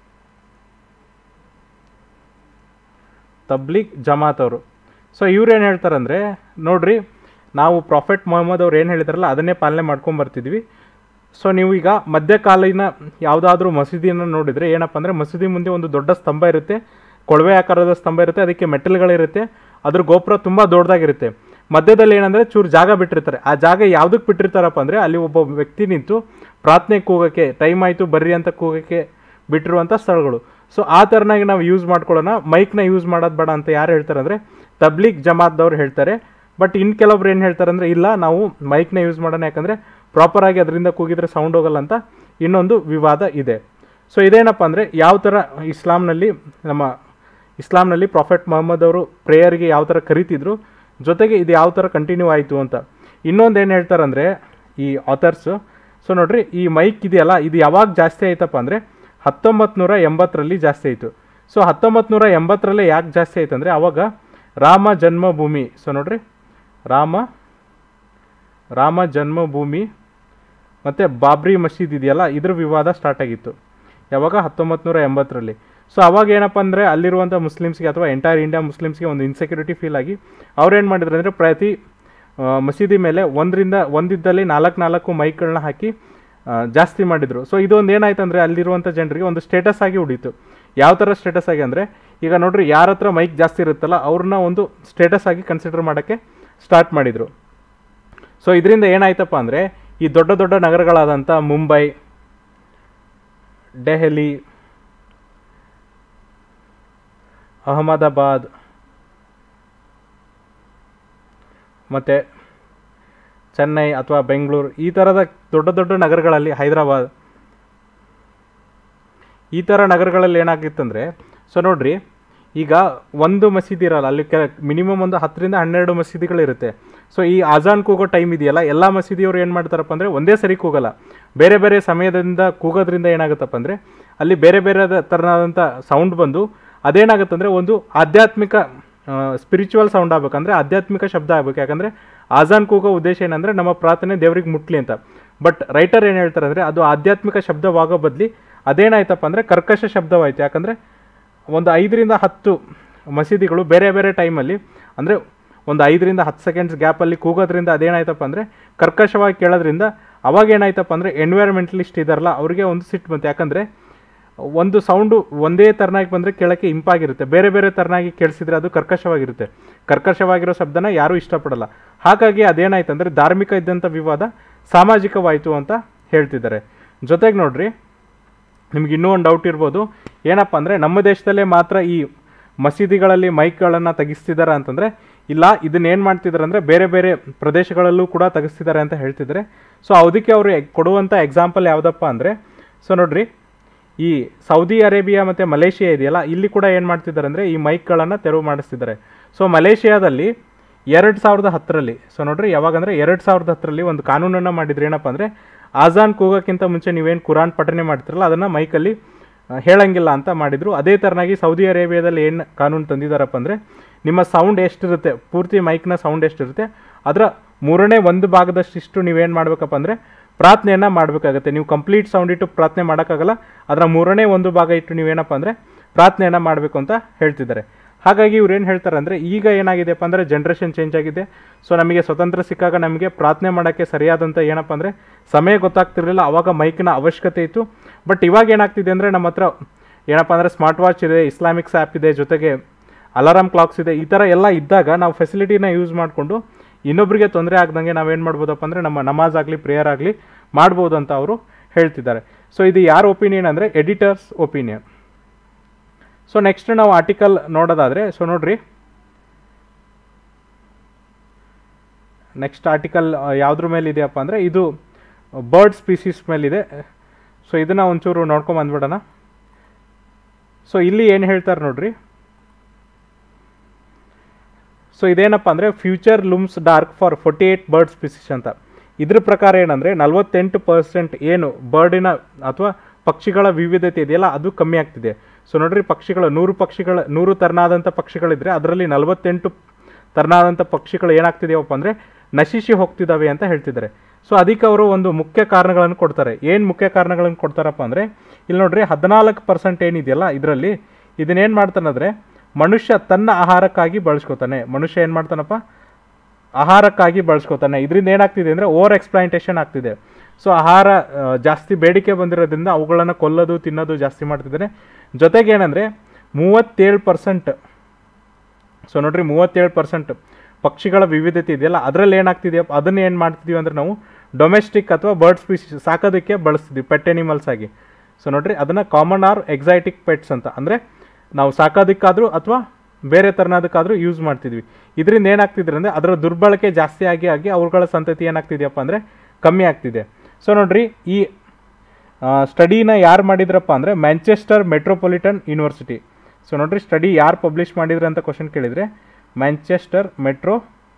ತಬ್ಲೀಗ್ ಜಮಾತ್ ಅವರು ಸೊ ಇವ್ರು ಏನು ಹೇಳ್ತಾರಂದರೆ ನೋಡ್ರಿ ನಾವು ಪ್ರಾಫೆಟ್ ಮೊಹಮ್ಮದ್ ಅವ್ರು ಏನು ಹೇಳಿದಾರಲ್ಲ ಅದನ್ನೇ ಪಾಲನೆ ಮಾಡ್ಕೊಂಡು ಬರ್ತಿದ್ವಿ ಸೊ ನೀವು ಈಗ ಮಧ್ಯಕಾಲೀನ ಯಾವುದಾದ್ರೂ ಮಸೀದಿಯನ್ನು ನೋಡಿದರೆ ಏನಪ್ಪ ಅಂದರೆ ಮಸೀದಿ ಮುಂದೆ ಒಂದು ದೊಡ್ಡ ಸ್ತಂಭ ಇರುತ್ತೆ ಕೊಳವೆ ಆಕಾರದ ಸ್ತಂಭ ಇರುತ್ತೆ ಅದಕ್ಕೆ ಮೆಟಲ್ಗಳಿರುತ್ತೆ ಅದ್ರ ಗೋಪುರ ತುಂಬ ದೊಡ್ಡದಾಗಿರುತ್ತೆ ಮಧ್ಯದಲ್ಲಿ ಏನಂದರೆ ಚೂರು ಜಾಗ ಬಿಟ್ಟಿರ್ತಾರೆ ಆ ಜಾಗ ಯಾವುದಕ್ಕೆ ಬಿಟ್ಟಿರ್ತಾರಪ್ಪ ಅಂದರೆ ಅಲ್ಲಿ ಒಬ್ಬ ವ್ಯಕ್ತಿ ನಿಂತು ಪ್ರಾರ್ಥನೆ ಕೂಗೋಕ್ಕೆ ಟೈಮ್ ಆಯಿತು ಬರ್ರಿ ಅಂತ ಕೂಗೋಕ್ಕೆ ಬಿಟ್ಟಿರುವಂಥ ಸ್ಥಳಗಳು ಸೊ ಆ ಥರನಾಗಿ ನಾವು ಯೂಸ್ ಮಾಡ್ಕೊಳ್ಳೋಣ ಮೈಕ್ನ ಯೂಸ್ ಮಾಡೋದು ಬೇಡ ಅಂತ ಯಾರು ಹೇಳ್ತಾರೆ ಅಂದರೆ ತಬ್ಲೀಗ್ ಜಮಾತ್ದವ್ರು ಹೇಳ್ತಾರೆ ಬಟ್ ಇನ್ನು ಕೆಲವೊಬ್ರು ಏನು ಹೇಳ್ತಾರೆ ಅಂದರೆ ಇಲ್ಲ ನಾವು ಮೈಕ್ನ ಯೂಸ್ ಮಾಡೋಣ ಯಾಕಂದರೆ ಪ್ರಾಪರಾಗಿ ಅದರಿಂದ ಕೂಗಿದ್ರೆ ಸೌಂಡ್ ಹೋಗಲ್ಲ ಅಂತ ಇನ್ನೊಂದು ವಿವಾದ ಇದೆ ಸೊ ಇದೇನಪ್ಪ ಅಂದರೆ ಯಾವ ಥರ ಇಸ್ಲಾಂನಲ್ಲಿ ನಮ್ಮ ಇಸ್ಲಾಂನಲ್ಲಿ ಪ್ರಾಫೆಟ್ ಮೊಹಮ್ಮದ್ ಅವರು ಪ್ರೇಯರ್ಗೆ ಯಾವ ಥರ ಕರಿತಿದ್ರು ಜೊತೆಗೆ ಇದು ಯಾವ ಥರ ಕಂಟಿನ್ಯೂ ಆಯಿತು ಅಂತ ಇನ್ನೊಂದು ಏನು ಹೇಳ್ತಾರಂದರೆ ಈ ಆಥರ್ಸು ಸೊ ನೋಡ್ರಿ ಈ ಮೈಕ್ ಇದೆಯಲ್ಲ ಇದು ಯಾವಾಗ ಜಾಸ್ತಿ ಆಯ್ತಪ್ಪ ಅಂದರೆ ಹತ್ತೊಂಬತ್ತು ನೂರ ಎಂಬತ್ತರಲ್ಲಿ ಜಾಸ್ತಿ ಆಯಿತು ಸೊ ಹತ್ತೊಂಬತ್ತು ನೂರ ಎಂಬತ್ತರಲ್ಲೇ ಯಾಕೆ ಜಾಸ್ತಿ ಆಯ್ತು ಅಂದರೆ ಅವಾಗ ರಾಮ ಜನ್ಮಭೂಮಿ ಸೊ ನೋಡ್ರಿ ರಾಮ ರಾಮ ಜನ್ಮಭೂಮಿ ಮತ್ತು ಬಾಬ್ರಿ ಮಸೀದ್ ಇದೆಯಲ್ಲ ಇದ್ರ ವಿವಾದ ಸ್ಟಾರ್ಟ್ ಆಗಿತ್ತು ಯಾವಾಗ ಹತ್ತೊಂಬತ್ತು ನೂರ ಎಂಬತ್ತರಲ್ಲಿ ಸೊ ಅವಾಗ ಏನಪ್ಪ ಅಂದರೆ ಅಲ್ಲಿರುವಂಥ ಮುಸ್ಲಿಮ್ಸ್ಗೆ ಅಥವಾ ಎಂಟೈರ್ ಇಂಡಿಯಾ ಮುಸ್ಲಿಮ್ಸ್ಗೆ ಒಂದು ಇನ್ಸೆಕ್ಯೂರಿಟಿ ಫೀಲ್ ಆಗಿ ಅವ್ರೇನು ಮಾಡಿದ್ರು ಅಂದರೆ ಪ್ರತಿ ಆ, ಮಸೀದಿ ಮೇಲೆ ಒಂದರಿಂದ ಒಂದಿದ್ದಲ್ಲಿ ನಾಲ್ಕು ನಾಲ್ಕು ಮೈಕ್ಗಳನ್ನ ಹಾಕಿ ಆ, ಜಾಸ್ತಿ ಮಾಡಿದರು ಸೊ ಇದೊಂದು ಏನಾಯ್ತು ಅಂದರೆ ಅಲ್ಲಿರುವಂಥ ಜನರಿಗೆ ಒಂದು ಸ್ಟೇಟಸ್ ಆಗಿ ಉಳೀತು ಯಾವ ಥರ ಸ್ಟೇಟಸ್ ಆಗಿ ಅಂದರೆ ಈಗ ನೋಡ್ರಿ ಯಾರ ಹತ್ರ ಮೈಕ್ ಜಾಸ್ತಿ ಇರುತ್ತಲ್ಲ ಅವ್ರನ್ನ ಒಂದು ಸ್ಟೇಟಸ್ ಆಗಿ ಕನ್ಸಿಡರ್ ಮಾಡೋಕ್ಕೆ ಸ್ಟಾರ್ಟ್ ಮಾಡಿದರು ಸೊ ಇದರಿಂದ ಏನಾಯ್ತಪ್ಪ ಅಂದರೆ ಈ ದೊಡ್ಡ ದೊಡ್ಡ ನಗರಗಳಾದಂಥ ಮುಂಬೈ ದೆಹಲಿ ಅಹಮದಾಬಾದ್ ಮತ್ತು ಚೆನ್ನೈ ಅಥವಾ ಬೆಂಗಳೂರು ಈ ಥರದ ದೊಡ್ಡ ದೊಡ್ಡ ನಗರಗಳಲ್ಲಿ ಹೈದರಾಬಾದ್ ಈ ಥರ ನಗರಗಳಲ್ಲಿ ಏನಾಗಿತ್ತಂದರೆ ಸೊ ನೋಡ್ರಿ ಈಗ ಒಂದು ಮಸೀದಿ ಇರಲ್ಲ ಅಲ್ಲಿ ಕೆ ಮಿನಿಮಮ್ ಒಂದು ಹತ್ತರಿಂದ ಹನ್ನೆರಡು ಮಸೀದಿಗಳಿರುತ್ತೆ ಸೊ ಈ ಅಜಾನ್ ಕೂಗೋ ಟೈಮ್ ಇದೆಯಲ್ಲ ಎಲ್ಲ ಮಸೀದಿಯವರು ಏನು ಮಾಡ್ತಾರಪ್ಪ ಅಂದರೆ ಒಂದೇ ಸರಿ ಕೂಗಲ್ಲ ಬೇರೆ ಬೇರೆ ಸಮಯದಿಂದ ಕೂಗೋದ್ರಿಂದ ಏನಾಗುತ್ತಪ್ಪ ಅಂದರೆ ಅಲ್ಲಿ ಬೇರೆ ಬೇರೆ ಥರನಾದಂಥ ಸೌಂಡ್ ಬಂದು ಅದೇನಾಗುತ್ತಂದರೆ ಒಂದು ಆಧ್ಯಾತ್ಮಿಕ ಸ್ಪಿರಿಚುವಲ್ ಸೌಂಡ್ ಆಗ್ಬೇಕಂದ್ರೆ ಆಧ್ಯಾತ್ಮಿಕ ಶಬ್ದ ಆಗ್ಬೇಕು ಯಾಕಂದರೆ ಆಜಾನ್ ಕೂಗೋ ಉದ್ದೇಶ ಏನಂದರೆ ನಮ್ಮ ಪ್ರಾರ್ಥನೆ ದೇವ್ರಿಗೆ ಮುಟ್ಲಿ ಅಂತ ಬಟ್ ರೈಟರ್ ಏನು ಹೇಳ್ತಾರೆ ಅಂದರೆ ಅದು ಆಧ್ಯಾತ್ಮಿಕ ಶಬ್ದವಾಗೋ ಬದಲಿ ಅದೇನಾಯ್ತಪ್ಪ ಅಂದರೆ ಕರ್ಕಶ ಶಬ್ದವಾಯಿತು ಯಾಕಂದರೆ ಒಂದು ಐದರಿಂದ ಹತ್ತು ಮಸೀದಿಗಳು ಬೇರೆ ಬೇರೆ ಟೈಮಲ್ಲಿ ಅಂದರೆ ಒಂದು ಐದರಿಂದ ಹತ್ತು ಸೆಕೆಂಡ್ಸ್ ಗ್ಯಾಪಲ್ಲಿ ಕೂಗೋದ್ರಿಂದ ಅದೇನಾಯ್ತಪ್ಪ ಅಂದರೆ ಕರ್ಕಶವಾಗಿ ಕೇಳೋದ್ರಿಂದ ಅವಾಗ ಏನಾಯ್ತಪ್ಪ ಅಂದರೆ ಎನ್ವೈರ್ಮೆಂಟಲಿಸ್ಟ್ ಇದಾರಲ್ಲ ಅವ್ರಿಗೆ ಒಂದು ಸಿಟ್ಟು ಬಂತು ಯಾಕಂದರೆ ಒಂದು ಸೌಂಡು ಒಂದೇ ಥರನಾಗಿ ಬಂದರೆ ಕೇಳೋಕ್ಕೆ ಇಂಪಾಗಿರುತ್ತೆ ಬೇರೆ ಬೇರೆ ಥರನಾಗಿ ಕೇಳಿಸಿದ್ರೆ ಅದು ಕರ್ಕಶವಾಗಿರುತ್ತೆ ಕರ್ಕಶವಾಗಿರೋ ಶಬ್ದನ ಯಾರೂ ಇಷ್ಟಪಡಲ್ಲ ಹಾಗಾಗಿ ಅದೇನಾಯ್ತು ಅಂದರೆ ಧಾರ್ಮಿಕ ಇದ್ದಂಥ ವಿವಾದ ಸಾಮಾಜಿಕವಾಯಿತು ಅಂತ ಹೇಳ್ತಿದ್ದಾರೆ ಜೊತೆಗೆ ನೋಡ್ರಿ ನಿಮ್ಗೆ ಇನ್ನೂ ಒಂದು ಡೌಟ್ ಇರ್ಬೋದು ಏನಪ್ಪ ಅಂದರೆ ನಮ್ಮ ದೇಶದಲ್ಲೇ ಮಾತ್ರ ಈ ಮಸೀದಿಗಳಲ್ಲಿ ಮೈಕ್ಗಳನ್ನು ತೆಗಿಸ್ತಿದ್ದಾರೆ ಅಂತಂದರೆ ಇಲ್ಲ ಇದನ್ನ ಏನು ಮಾಡ್ತಿದ್ದಾರೆ ಅಂದರೆ ಬೇರೆ ಬೇರೆ ಪ್ರದೇಶಗಳಲ್ಲೂ ಕೂಡ ತೆಗಿಸ್ತಿದ್ದಾರೆ ಅಂತ ಹೇಳ್ತಿದ್ದಾರೆ ಸೊ ಅದಕ್ಕೆ ಅವರು ಕೊಡುವಂಥ ಎಕ್ಸಾಂಪಲ್ ಯಾವುದಪ್ಪ ಅಂದರೆ ಸೊ ನೋಡ್ರಿ ಈ ಸೌದಿ ಅರೇಬಿಯಾ ಮತ್ತು ಮಲೇಷಿಯಾ ಇದೆಯಲ್ಲ ಇಲ್ಲಿ ಕೂಡ ಏನು ಮಾಡ್ತಿದ್ದಾರೆ ಅಂದರೆ ಈ ಮೈಕ್ಗಳನ್ನು ತೆರವು ಮಾಡಿಸ್ತಿದ್ದಾರೆ ಸೊ ಮಲೇಷಿಯಾದಲ್ಲಿ ಎರಡು ಸಾವಿರದ ಹತ್ತರಲ್ಲಿ ಸೊ ನೋಡ್ರಿ ಯಾವಾಗಂದರೆ ಎರಡು ಸಾವಿರದ ಹತ್ತರಲ್ಲಿ ಒಂದು ಕಾನೂನನ್ನು ಮಾಡಿದ್ರು ಏನಪ್ಪ ಅಂದರೆ ಆಜಾನ್ ಕೂಗೋಕ್ಕಿಂತ ಮುಂಚೆ ನೀವೇನು ಕುರಾನ್ ಪಠನೆ ಮಾಡ್ತಿರಲ್ಲ ಅದನ್ನು ಮೈಕಲ್ಲಿ ಆ, ಹೇಳಂಗಿಲ್ಲ ಅಂತ ಮಾಡಿದರು ಅದೇ ಥರನಾಗಿ ಸೌದಿ ಅರೇಬಿಯಾದಲ್ಲಿ ಏನು ಕಾನೂನು ತಂದಿದ್ದಾರಪ್ಪ ಅಂದರೆ ನಿಮ್ಮ ಸೌಂಡ್ ಎಷ್ಟಿರುತ್ತೆ ಪೂರ್ತಿ ಮೈಕ್ನ ಸೌಂಡ್ ಎಷ್ಟಿರುತ್ತೆ ಅದರ ಮೂರನೇ ಒಂದು ಭಾಗದಷ್ಟಿಷ್ಟು ನೀವೇನು ಮಾಡಬೇಕಪ್ಪ ಅಂದರೆ ಪ್ರಾರ್ಥನೆಯನ್ನು ಮಾಡಬೇಕಾಗತ್ತೆ ನೀವು ಕಂಪ್ಲೀಟ್ ಸೌಂಡ್ ಇಟ್ಟು ಪ್ರಾರ್ಥನೆ ಮಾಡೋಕ್ಕಾಗಲ್ಲ ಅದರ ಮೂರನೇ ಒಂದು ಭಾಗ ಇಟ್ಟು ನೀವೇನಪ್ಪ ಅಂದರೆ ಪ್ರಾರ್ಥನೆಯನ್ನು ಮಾಡಬೇಕು ಅಂತ ಹೇಳ್ತಿದ್ದಾರೆ ಹಾಗಾಗಿ ಇವ್ರು ಏನು ಹೇಳ್ತಾರೆ ಅಂದರೆ ಈಗ ಏನಾಗಿದೆಪ್ಪ ಅಂದರೆ ಜನ್ರೇಷನ್ ಚೇಂಜ್ ಆಗಿದೆ ಸೊ ನಮಗೆ ಸ್ವತಂತ್ರ ಸಿಕ್ಕಾಗ ನಮಗೆ ಪ್ರಾರ್ಥನೆ ಮಾಡೋಕ್ಕೆ ಸರಿಯಾದಂಥ ಏನಪ್ಪ ಅಂದರೆ ಸಮಯ ಗೊತ್ತಾಗ್ತಿರಲಿಲ್ಲ ಅವಾಗ ಮೈಕ್ನ ಅವಶ್ಯಕತೆ ಇತ್ತು ಬಟ್ ಇವಾಗ ಏನಾಗ್ತಿದೆ ಅಂದರೆ ನಮ್ಮ ಹತ್ರ ಏನಪ್ಪ ಅಂದರೆ ಸ್ಮಾರ್ಟ್ ವಾಚ್ ಇದೆ ಇಸ್ಲಾಮಿಕ್ಸ್ ಆ್ಯಪ್ ಇದೆ ಜೊತೆಗೆ ಅಲಾರಾಮ್ ಕ್ಲಾಕ್ಸ್ ಇದೆ ಈ ಥರ ಎಲ್ಲ ಇದ್ದಾಗ ನಾವು ಫೆಸಿಲಿಟಿನ ಯೂಸ್ ಮಾಡಿಕೊಂಡು ಇನ್ನೊಬ್ಬರಿಗೆ ತೊಂದರೆ ಆಗ್ದಂಗೆ ನಾವೇನು ಮಾಡ್ಬೋದಪ್ಪ ಅಂದರೆ ನಮ್ಮ ನಮಾಜ್ ಆಗಲಿ ಪ್ರೇಯರ್ ಆಗಲಿ ಮಾಡ್ಬೋದು ಅಂತ ಅವರು ಹೇಳ್ತಿದ್ದಾರೆ ಸೊ ಇದು ಯಾರ ಒಪಿನಿಯನ್ ಅಂದರೆ ಎಡಿಟರ್ಸ್ ಒಪಿನಿಯನ್ ಸೊ ನೆಕ್ಸ್ಟ್ ನಾವು ಆರ್ಟಿಕಲ್ ನೋಡೋದಾದರೆ ಸೊ ನೋಡ್ರಿ ನೆಕ್ಸ್ಟ್ ಆರ್ಟಿಕಲ್ ಯಾವುದ್ರ ಮೇಲೆ ಇದೆಯಪ್ಪ ಅಂದರೆ ಇದು ಬರ್ಡ್ ಸ್ಪೀಸೀಸ್ ಮೇಲಿದೆ ಸೊ ಇದನ್ನು ಒಂಚೂರು ನೋಡ್ಕೊಂಡ್ ಬಂದ್ಬಿಡೋಣ ಸೊ ಇಲ್ಲಿ ಏನು ಹೇಳ್ತಾರೆ ನೋಡ್ರಿ ಸೊ ಇದೇನಪ್ಪ ಅಂದರೆ future looms dark for forty eight bird species ಅಂತ ಇದ್ರ ಪ್ರಕಾರ ಏನಂದರೆ ನಲವತ್ತೆಂಟು ಪರ್ಸೆಂಟ್ ಏನು ಬರ್ಡಿನ ಅಥವಾ ಪಕ್ಷಿಗಳ ವಿವಿಧತೆ ಇದೆಯಲ್ಲ ಅದು ಕಮ್ಮಿ ಆಗ್ತಿದೆ ಸೊ ನೋಡ್ರಿ ಪಕ್ಷಿಗಳು ನೂರು ಪಕ್ಷಿಗಳ ನೂರು ತರನಾದಂಥ ಪಕ್ಷಿಗಳಿದ್ರೆ ಅದರಲ್ಲಿ ನಲವತ್ತೆಂಟು ತರನಾದಂಥ ಪಕ್ಷಿಗಳು ಏನಾಗ್ತಿದೆಯಪ್ಪ ಅಂದರೆ ನಶಿಸಿ ಹೋಗ್ತಿದ್ದಾವೆ ಅಂತ ಹೇಳ್ತಿದ್ದಾರೆ ಸೊ ಅದಕ್ಕೆ ಅವರು ಒಂದು ಮುಖ್ಯ ಕಾರಣಗಳನ್ನು ಕೊಡ್ತಾರೆ ಏನು ಮುಖ್ಯ ಕಾರಣಗಳನ್ನು ಕೊಡ್ತಾರಪ್ಪ ಅಂದರೆ ಇಲ್ಲಿ ನೋಡ್ರಿ ಹದಿನಾಲ್ಕು ಪರ್ಸೆಂಟ್ ಏನಿದೆಯಲ್ಲ ಇದರಲ್ಲಿ ಇದನ್ನೇನು ಮಾಡ್ತಾನಂದರೆ ಮನುಷ್ಯ ತನ್ನ ಆಹಾರಕ್ಕಾಗಿ ಬಳಸ್ಕೊತಾನೆ ಮನುಷ್ಯ ಏನು ಮಾಡ್ತಾನಪ್ಪ ಆಹಾರಕ್ಕಾಗಿ ಬಳಸ್ಕೊತಾನೆ ಇದರಿಂದ ಏನಾಗ್ತಿದೆ ಅಂದರೆ ಓವರ್ ಎಕ್ಸ್ಪ್ಲಾಂಟೇಷನ್ ಆಗ್ತಿದೆ ಸೊ ಆಹಾರ ಆ, ಜಾಸ್ತಿ ಬೇಡಿಕೆ ಬಂದಿರೋದ್ರಿಂದ ಅವುಗಳನ್ನು ಕೊಲ್ಲೋದು ತಿನ್ನೋದು ಜಾಸ್ತಿ ಮಾಡ್ತಿದ್ದಾನೆ ಜೊತೆಗೆ ಏನಂದರೆ ಮೂವತ್ತೇಳು ಪರ್ಸೆಂಟ್ ಸೊ ನೋಡ್ರಿ ಮೂವತ್ತೇಳು ಪರ್ಸೆಂಟ್ ಪಕ್ಷಿಗಳ ವಿವಿಧತೆ ಇದೆಯಲ್ಲ ಅದರಲ್ಲಿ ಏನಾಗ್ತಿದೆಯಪ್ಪ ಅದನ್ನ ಏನು ಮಾಡ್ತಿದೀವಿ ಅಂದರೆ ನಾವು ಡೊಮೆಸ್ಟಿಕ್ ಅಥವಾ ಬರ್ಡ್ ಸ್ಪೀಸೀಸ್ ಸಾಕೋದಕ್ಕೆ ಬಳಸ್ತಿದ್ವಿ ಪೆಟ್ ಎನಿಮಲ್ಸ್ ಆಗಿ ಸೊ ನೋಡ್ರಿ ಅದನ್ನು ಕಾಮನ್ ಆರ್ ಎಕ್ಸೈಟಿಕ್ ಪೆಟ್ಸ್ ಅಂತ ಅಂದರೆ ನಾವು ಸಾಕೋದಕ್ಕಾದರೂ ಅಥವಾ ಬೇರೆ ಥರನಾದಕ್ಕಾದರೂ ಯೂಸ್ ಮಾಡ್ತಿದ್ವಿ ಇದರಿಂದ ಏನಾಗ್ತಿದ್ರೆ ಅಂದರೆ ಅದರ ದುರ್ಬಳಕೆ ಜಾಸ್ತಿ ಆಗಿ ಆಗಿ ಅವುಗಳ ಸಂತತಿ ಏನಾಗ್ತಿದೆಯಪ್ಪ ಅಂದರೆ ಕಮ್ಮಿ ಆಗ್ತಿದೆ ಸೊ ನೋಡ್ರಿ ಈ ಸ್ಟಡಿನ ಯಾರು ಮಾಡಿದ್ರಪ್ಪ ಅಂದರೆ ಮ್ಯಾಂಚೆಸ್ಟರ್ ಮೆಟ್ರೋಪಾಲಿಟನ್ ಯೂನಿವರ್ಸಿಟಿ ಸೊ ನೋಡ್ರಿ ಸ್ಟಡಿ ಯಾರು ಪಬ್ಲಿಷ್ ಮಾಡಿದ್ರು ಅಂತ ಕ್ವಶನ್ ಕೇಳಿದರೆ ಮ್ಯಾಂಚೆಸ್ಟರ್ ಮೆಟ್ರೋ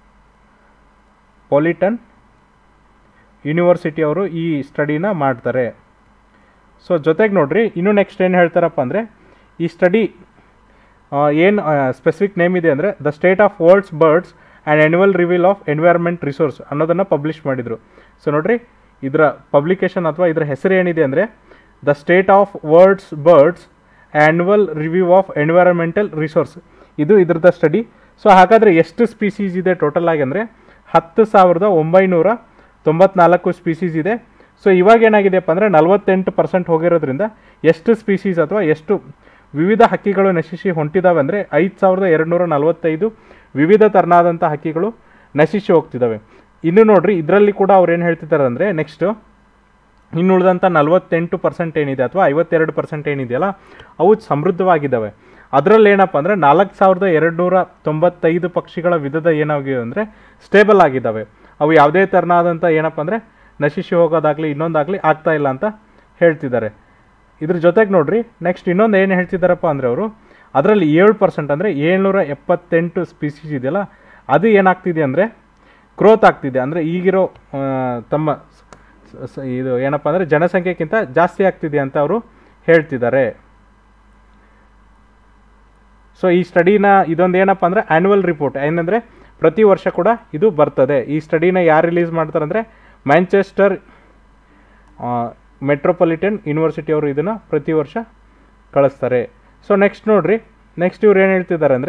ಪಾಲಿಟನ್ ಯೂನಿವರ್ಸಿಟಿ ಅವರು ಈ ಸ್ಟಡಿನ ಮಾಡ್ತಾರೆ ಸೊ ಜೊತೆಗೆ ನೋಡ್ರಿ ಇನ್ನು ನೆಕ್ಸ್ಟ್ ಏನು ಹೇಳ್ತಾರಪ್ಪ ಅಂದರೆ ಈ ಸ್ಟಡಿ ಏನು ಸ್ಪೆಸಿಫಿಕ್ ನೇಮ್ ಇದೆ ಅಂದರೆ the state of world's birds and annual reveal of environment resource ಅನ್ನೋದನ್ನು ಪಬ್ಲಿಷ್ ಮಾಡಿದರು ಸೊ ನೋಡ್ರಿ ಇದರ ಪಬ್ಲಿಕೇಶನ್ ಅಥವಾ ಇದರ ಹೆಸರು ಏನಿದೆ ಅಂದರೆ the state of world's birds annual review of environmental resource ಇದು ಇದ್ರದ್ದು ಸ್ಟಡಿ ಸೊ ಹಾಗಾದರೆ ಎಷ್ಟು ಸ್ಪೀಸೀಸ್ ಇದೆ ಟೋಟಲ್ ಆಗಿ ಅಂದರೆ ಹತ್ತು ಸಾವಿರದ ಒಂಬೈನೂರ ತೊಂಬತ್ನಾಲ್ಕು ಸ್ಪೀಸೀಸ್ ಇದೆ ಸೊ ಇವಾಗ ಏನಾಗಿದೆಯಪ್ಪ ಅಂದರೆ ನಲವತ್ತೆಂಟು ಪರ್ಸೆಂಟ್ ಹೋಗಿರೋದ್ರಿಂದ ಎಷ್ಟು ಸ್ಪೀಸೀಸ್ ಅಥವಾ ಎಷ್ಟು ವಿವಿಧ ಹಕ್ಕಿಗಳು ನಶಿಸಿ ಹೊಂಟಿದಾವೆ ಅಂದರೆ ಐದು ಸಾವಿರದ ಎರಡುನೂರ ನಲವತ್ತೈದು ವಿವಿಧ ಥರನಾದಂಥ ಹಕ್ಕಿಗಳು ನಶಿಸಿ ಹೋಗ್ತಿದ್ದಾವೆ ಇನ್ನು ನೋಡ್ರಿ ಇದರಲ್ಲಿ ಕೂಡ ಅವ್ರು ಏನು ಹೇಳ್ತಿದ್ದಾರೆ ಅಂದರೆ ನೆಕ್ಸ್ಟು ಇನ್ನು ಉಳಿದಂಥ ನಲವತ್ತೆಂಟು ಪರ್ಸೆಂಟ್ ಏನಿದೆ ಅಥವಾ ಐವತ್ತೆರಡು ಪರ್ಸೆಂಟ್ ಏನಿದೆಯಲ್ಲ ಅವು ಸಮೃದ್ಧವಾಗಿದ್ದಾವೆ ಅದರಲ್ಲಿ ಏನಪ್ಪ ಅಂದರೆ ನಾಲ್ಕು ಸಾವಿರದ ಎರಡುನೂರ ತೊಂಬತ್ತೈದು ಪಕ್ಷಿಗಳ ವಿಧದ ಏನಾಗಿವೆ ಅಂದರೆ ಸ್ಟೇಬಲ್ ಆಗಿದ್ದಾವೆ ಅವು ಯಾವುದೇ ಥರನಾದಂಥ ಏನಪ್ಪ ಅಂದರೆ ನಶಿಸಿ ಹೋಗೋದಾಗಲಿ ಇನ್ನೊಂದಾಗಲಿ ಆಗ್ತಾ ಇಲ್ಲ ಅಂತ ಹೇಳ್ತಿದ್ದಾರೆ ಇದ್ರ ಜೊತೆಗೆ ನೋಡ್ರಿ ನೆಕ್ಸ್ಟ್ ಇನ್ನೊಂದು ಏನು ಹೇಳ್ತಿದ್ದಾರಪ್ಪ ಅಂದರೆ ಅವರು ಅದರಲ್ಲಿ ಏಳು ಪರ್ಸೆಂಟ್ ಅಂದರೆ ಏಳ್ನೂರ ಎಪ್ಪತ್ತೆಂಟು ಸ್ಪೀಸೀಸ್ ಇದೆಯಲ್ಲ ಅದು ಏನಾಗ್ತಿದೆ ಅಂದರೆ ಗ್ರೋತ್ ಆಗ್ತಿದೆ ಅಂದರೆ ಈಗಿರೋ ಆ, ತಮ್ಮ ಸ- ಸ- ಇದು ಏನಪ್ಪ ಅಂದರೆ ಜನಸಂಖ್ಯೆಗಿಂತ ಜಾಸ್ತಿ ಆಗ್ತಿದೆ ಅಂತ ಅವರು ಹೇಳ್ತಿದ್ದಾರೆ ಸೊ ಈ ಸ್ಟಡಿನ ಇದೊಂದು ಏನಪ್ಪ ಅಂದರೆ ಆ್ಯನ್ಯುವಲ್ ರಿಪೋರ್ಟ್ ಏನಂದರೆ ಪ್ರತಿ ವರ್ಷ ಕೂಡ ಇದು ಬರ್ತದೆ ಈ ಸ್ಟಡಿನ ಯಾರು ರಿಲೀಸ್ ಮಾಡ್ತಾರೆ ಅಂದರೆ ಮ್ಯಾಂಚೆಸ್ಟರ್ ಮೆಟ್ರೋಪಾಲಿಟನ್ ಯೂನಿವರ್ಸಿಟಿ ಅವರು ಇದನ್ನು ಪ್ರತಿ ವರ್ಷ ಕಳಿಸ್ತಾರೆ ಸೊ ನೆಕ್ಸ್ಟ್ ನೋಡ್ರಿ ನೆಕ್ಸ್ಟ್ ಇವ್ರು ಏನು ಹೇಳ್ತಿದ್ದಾರೆ ಅಂದರೆ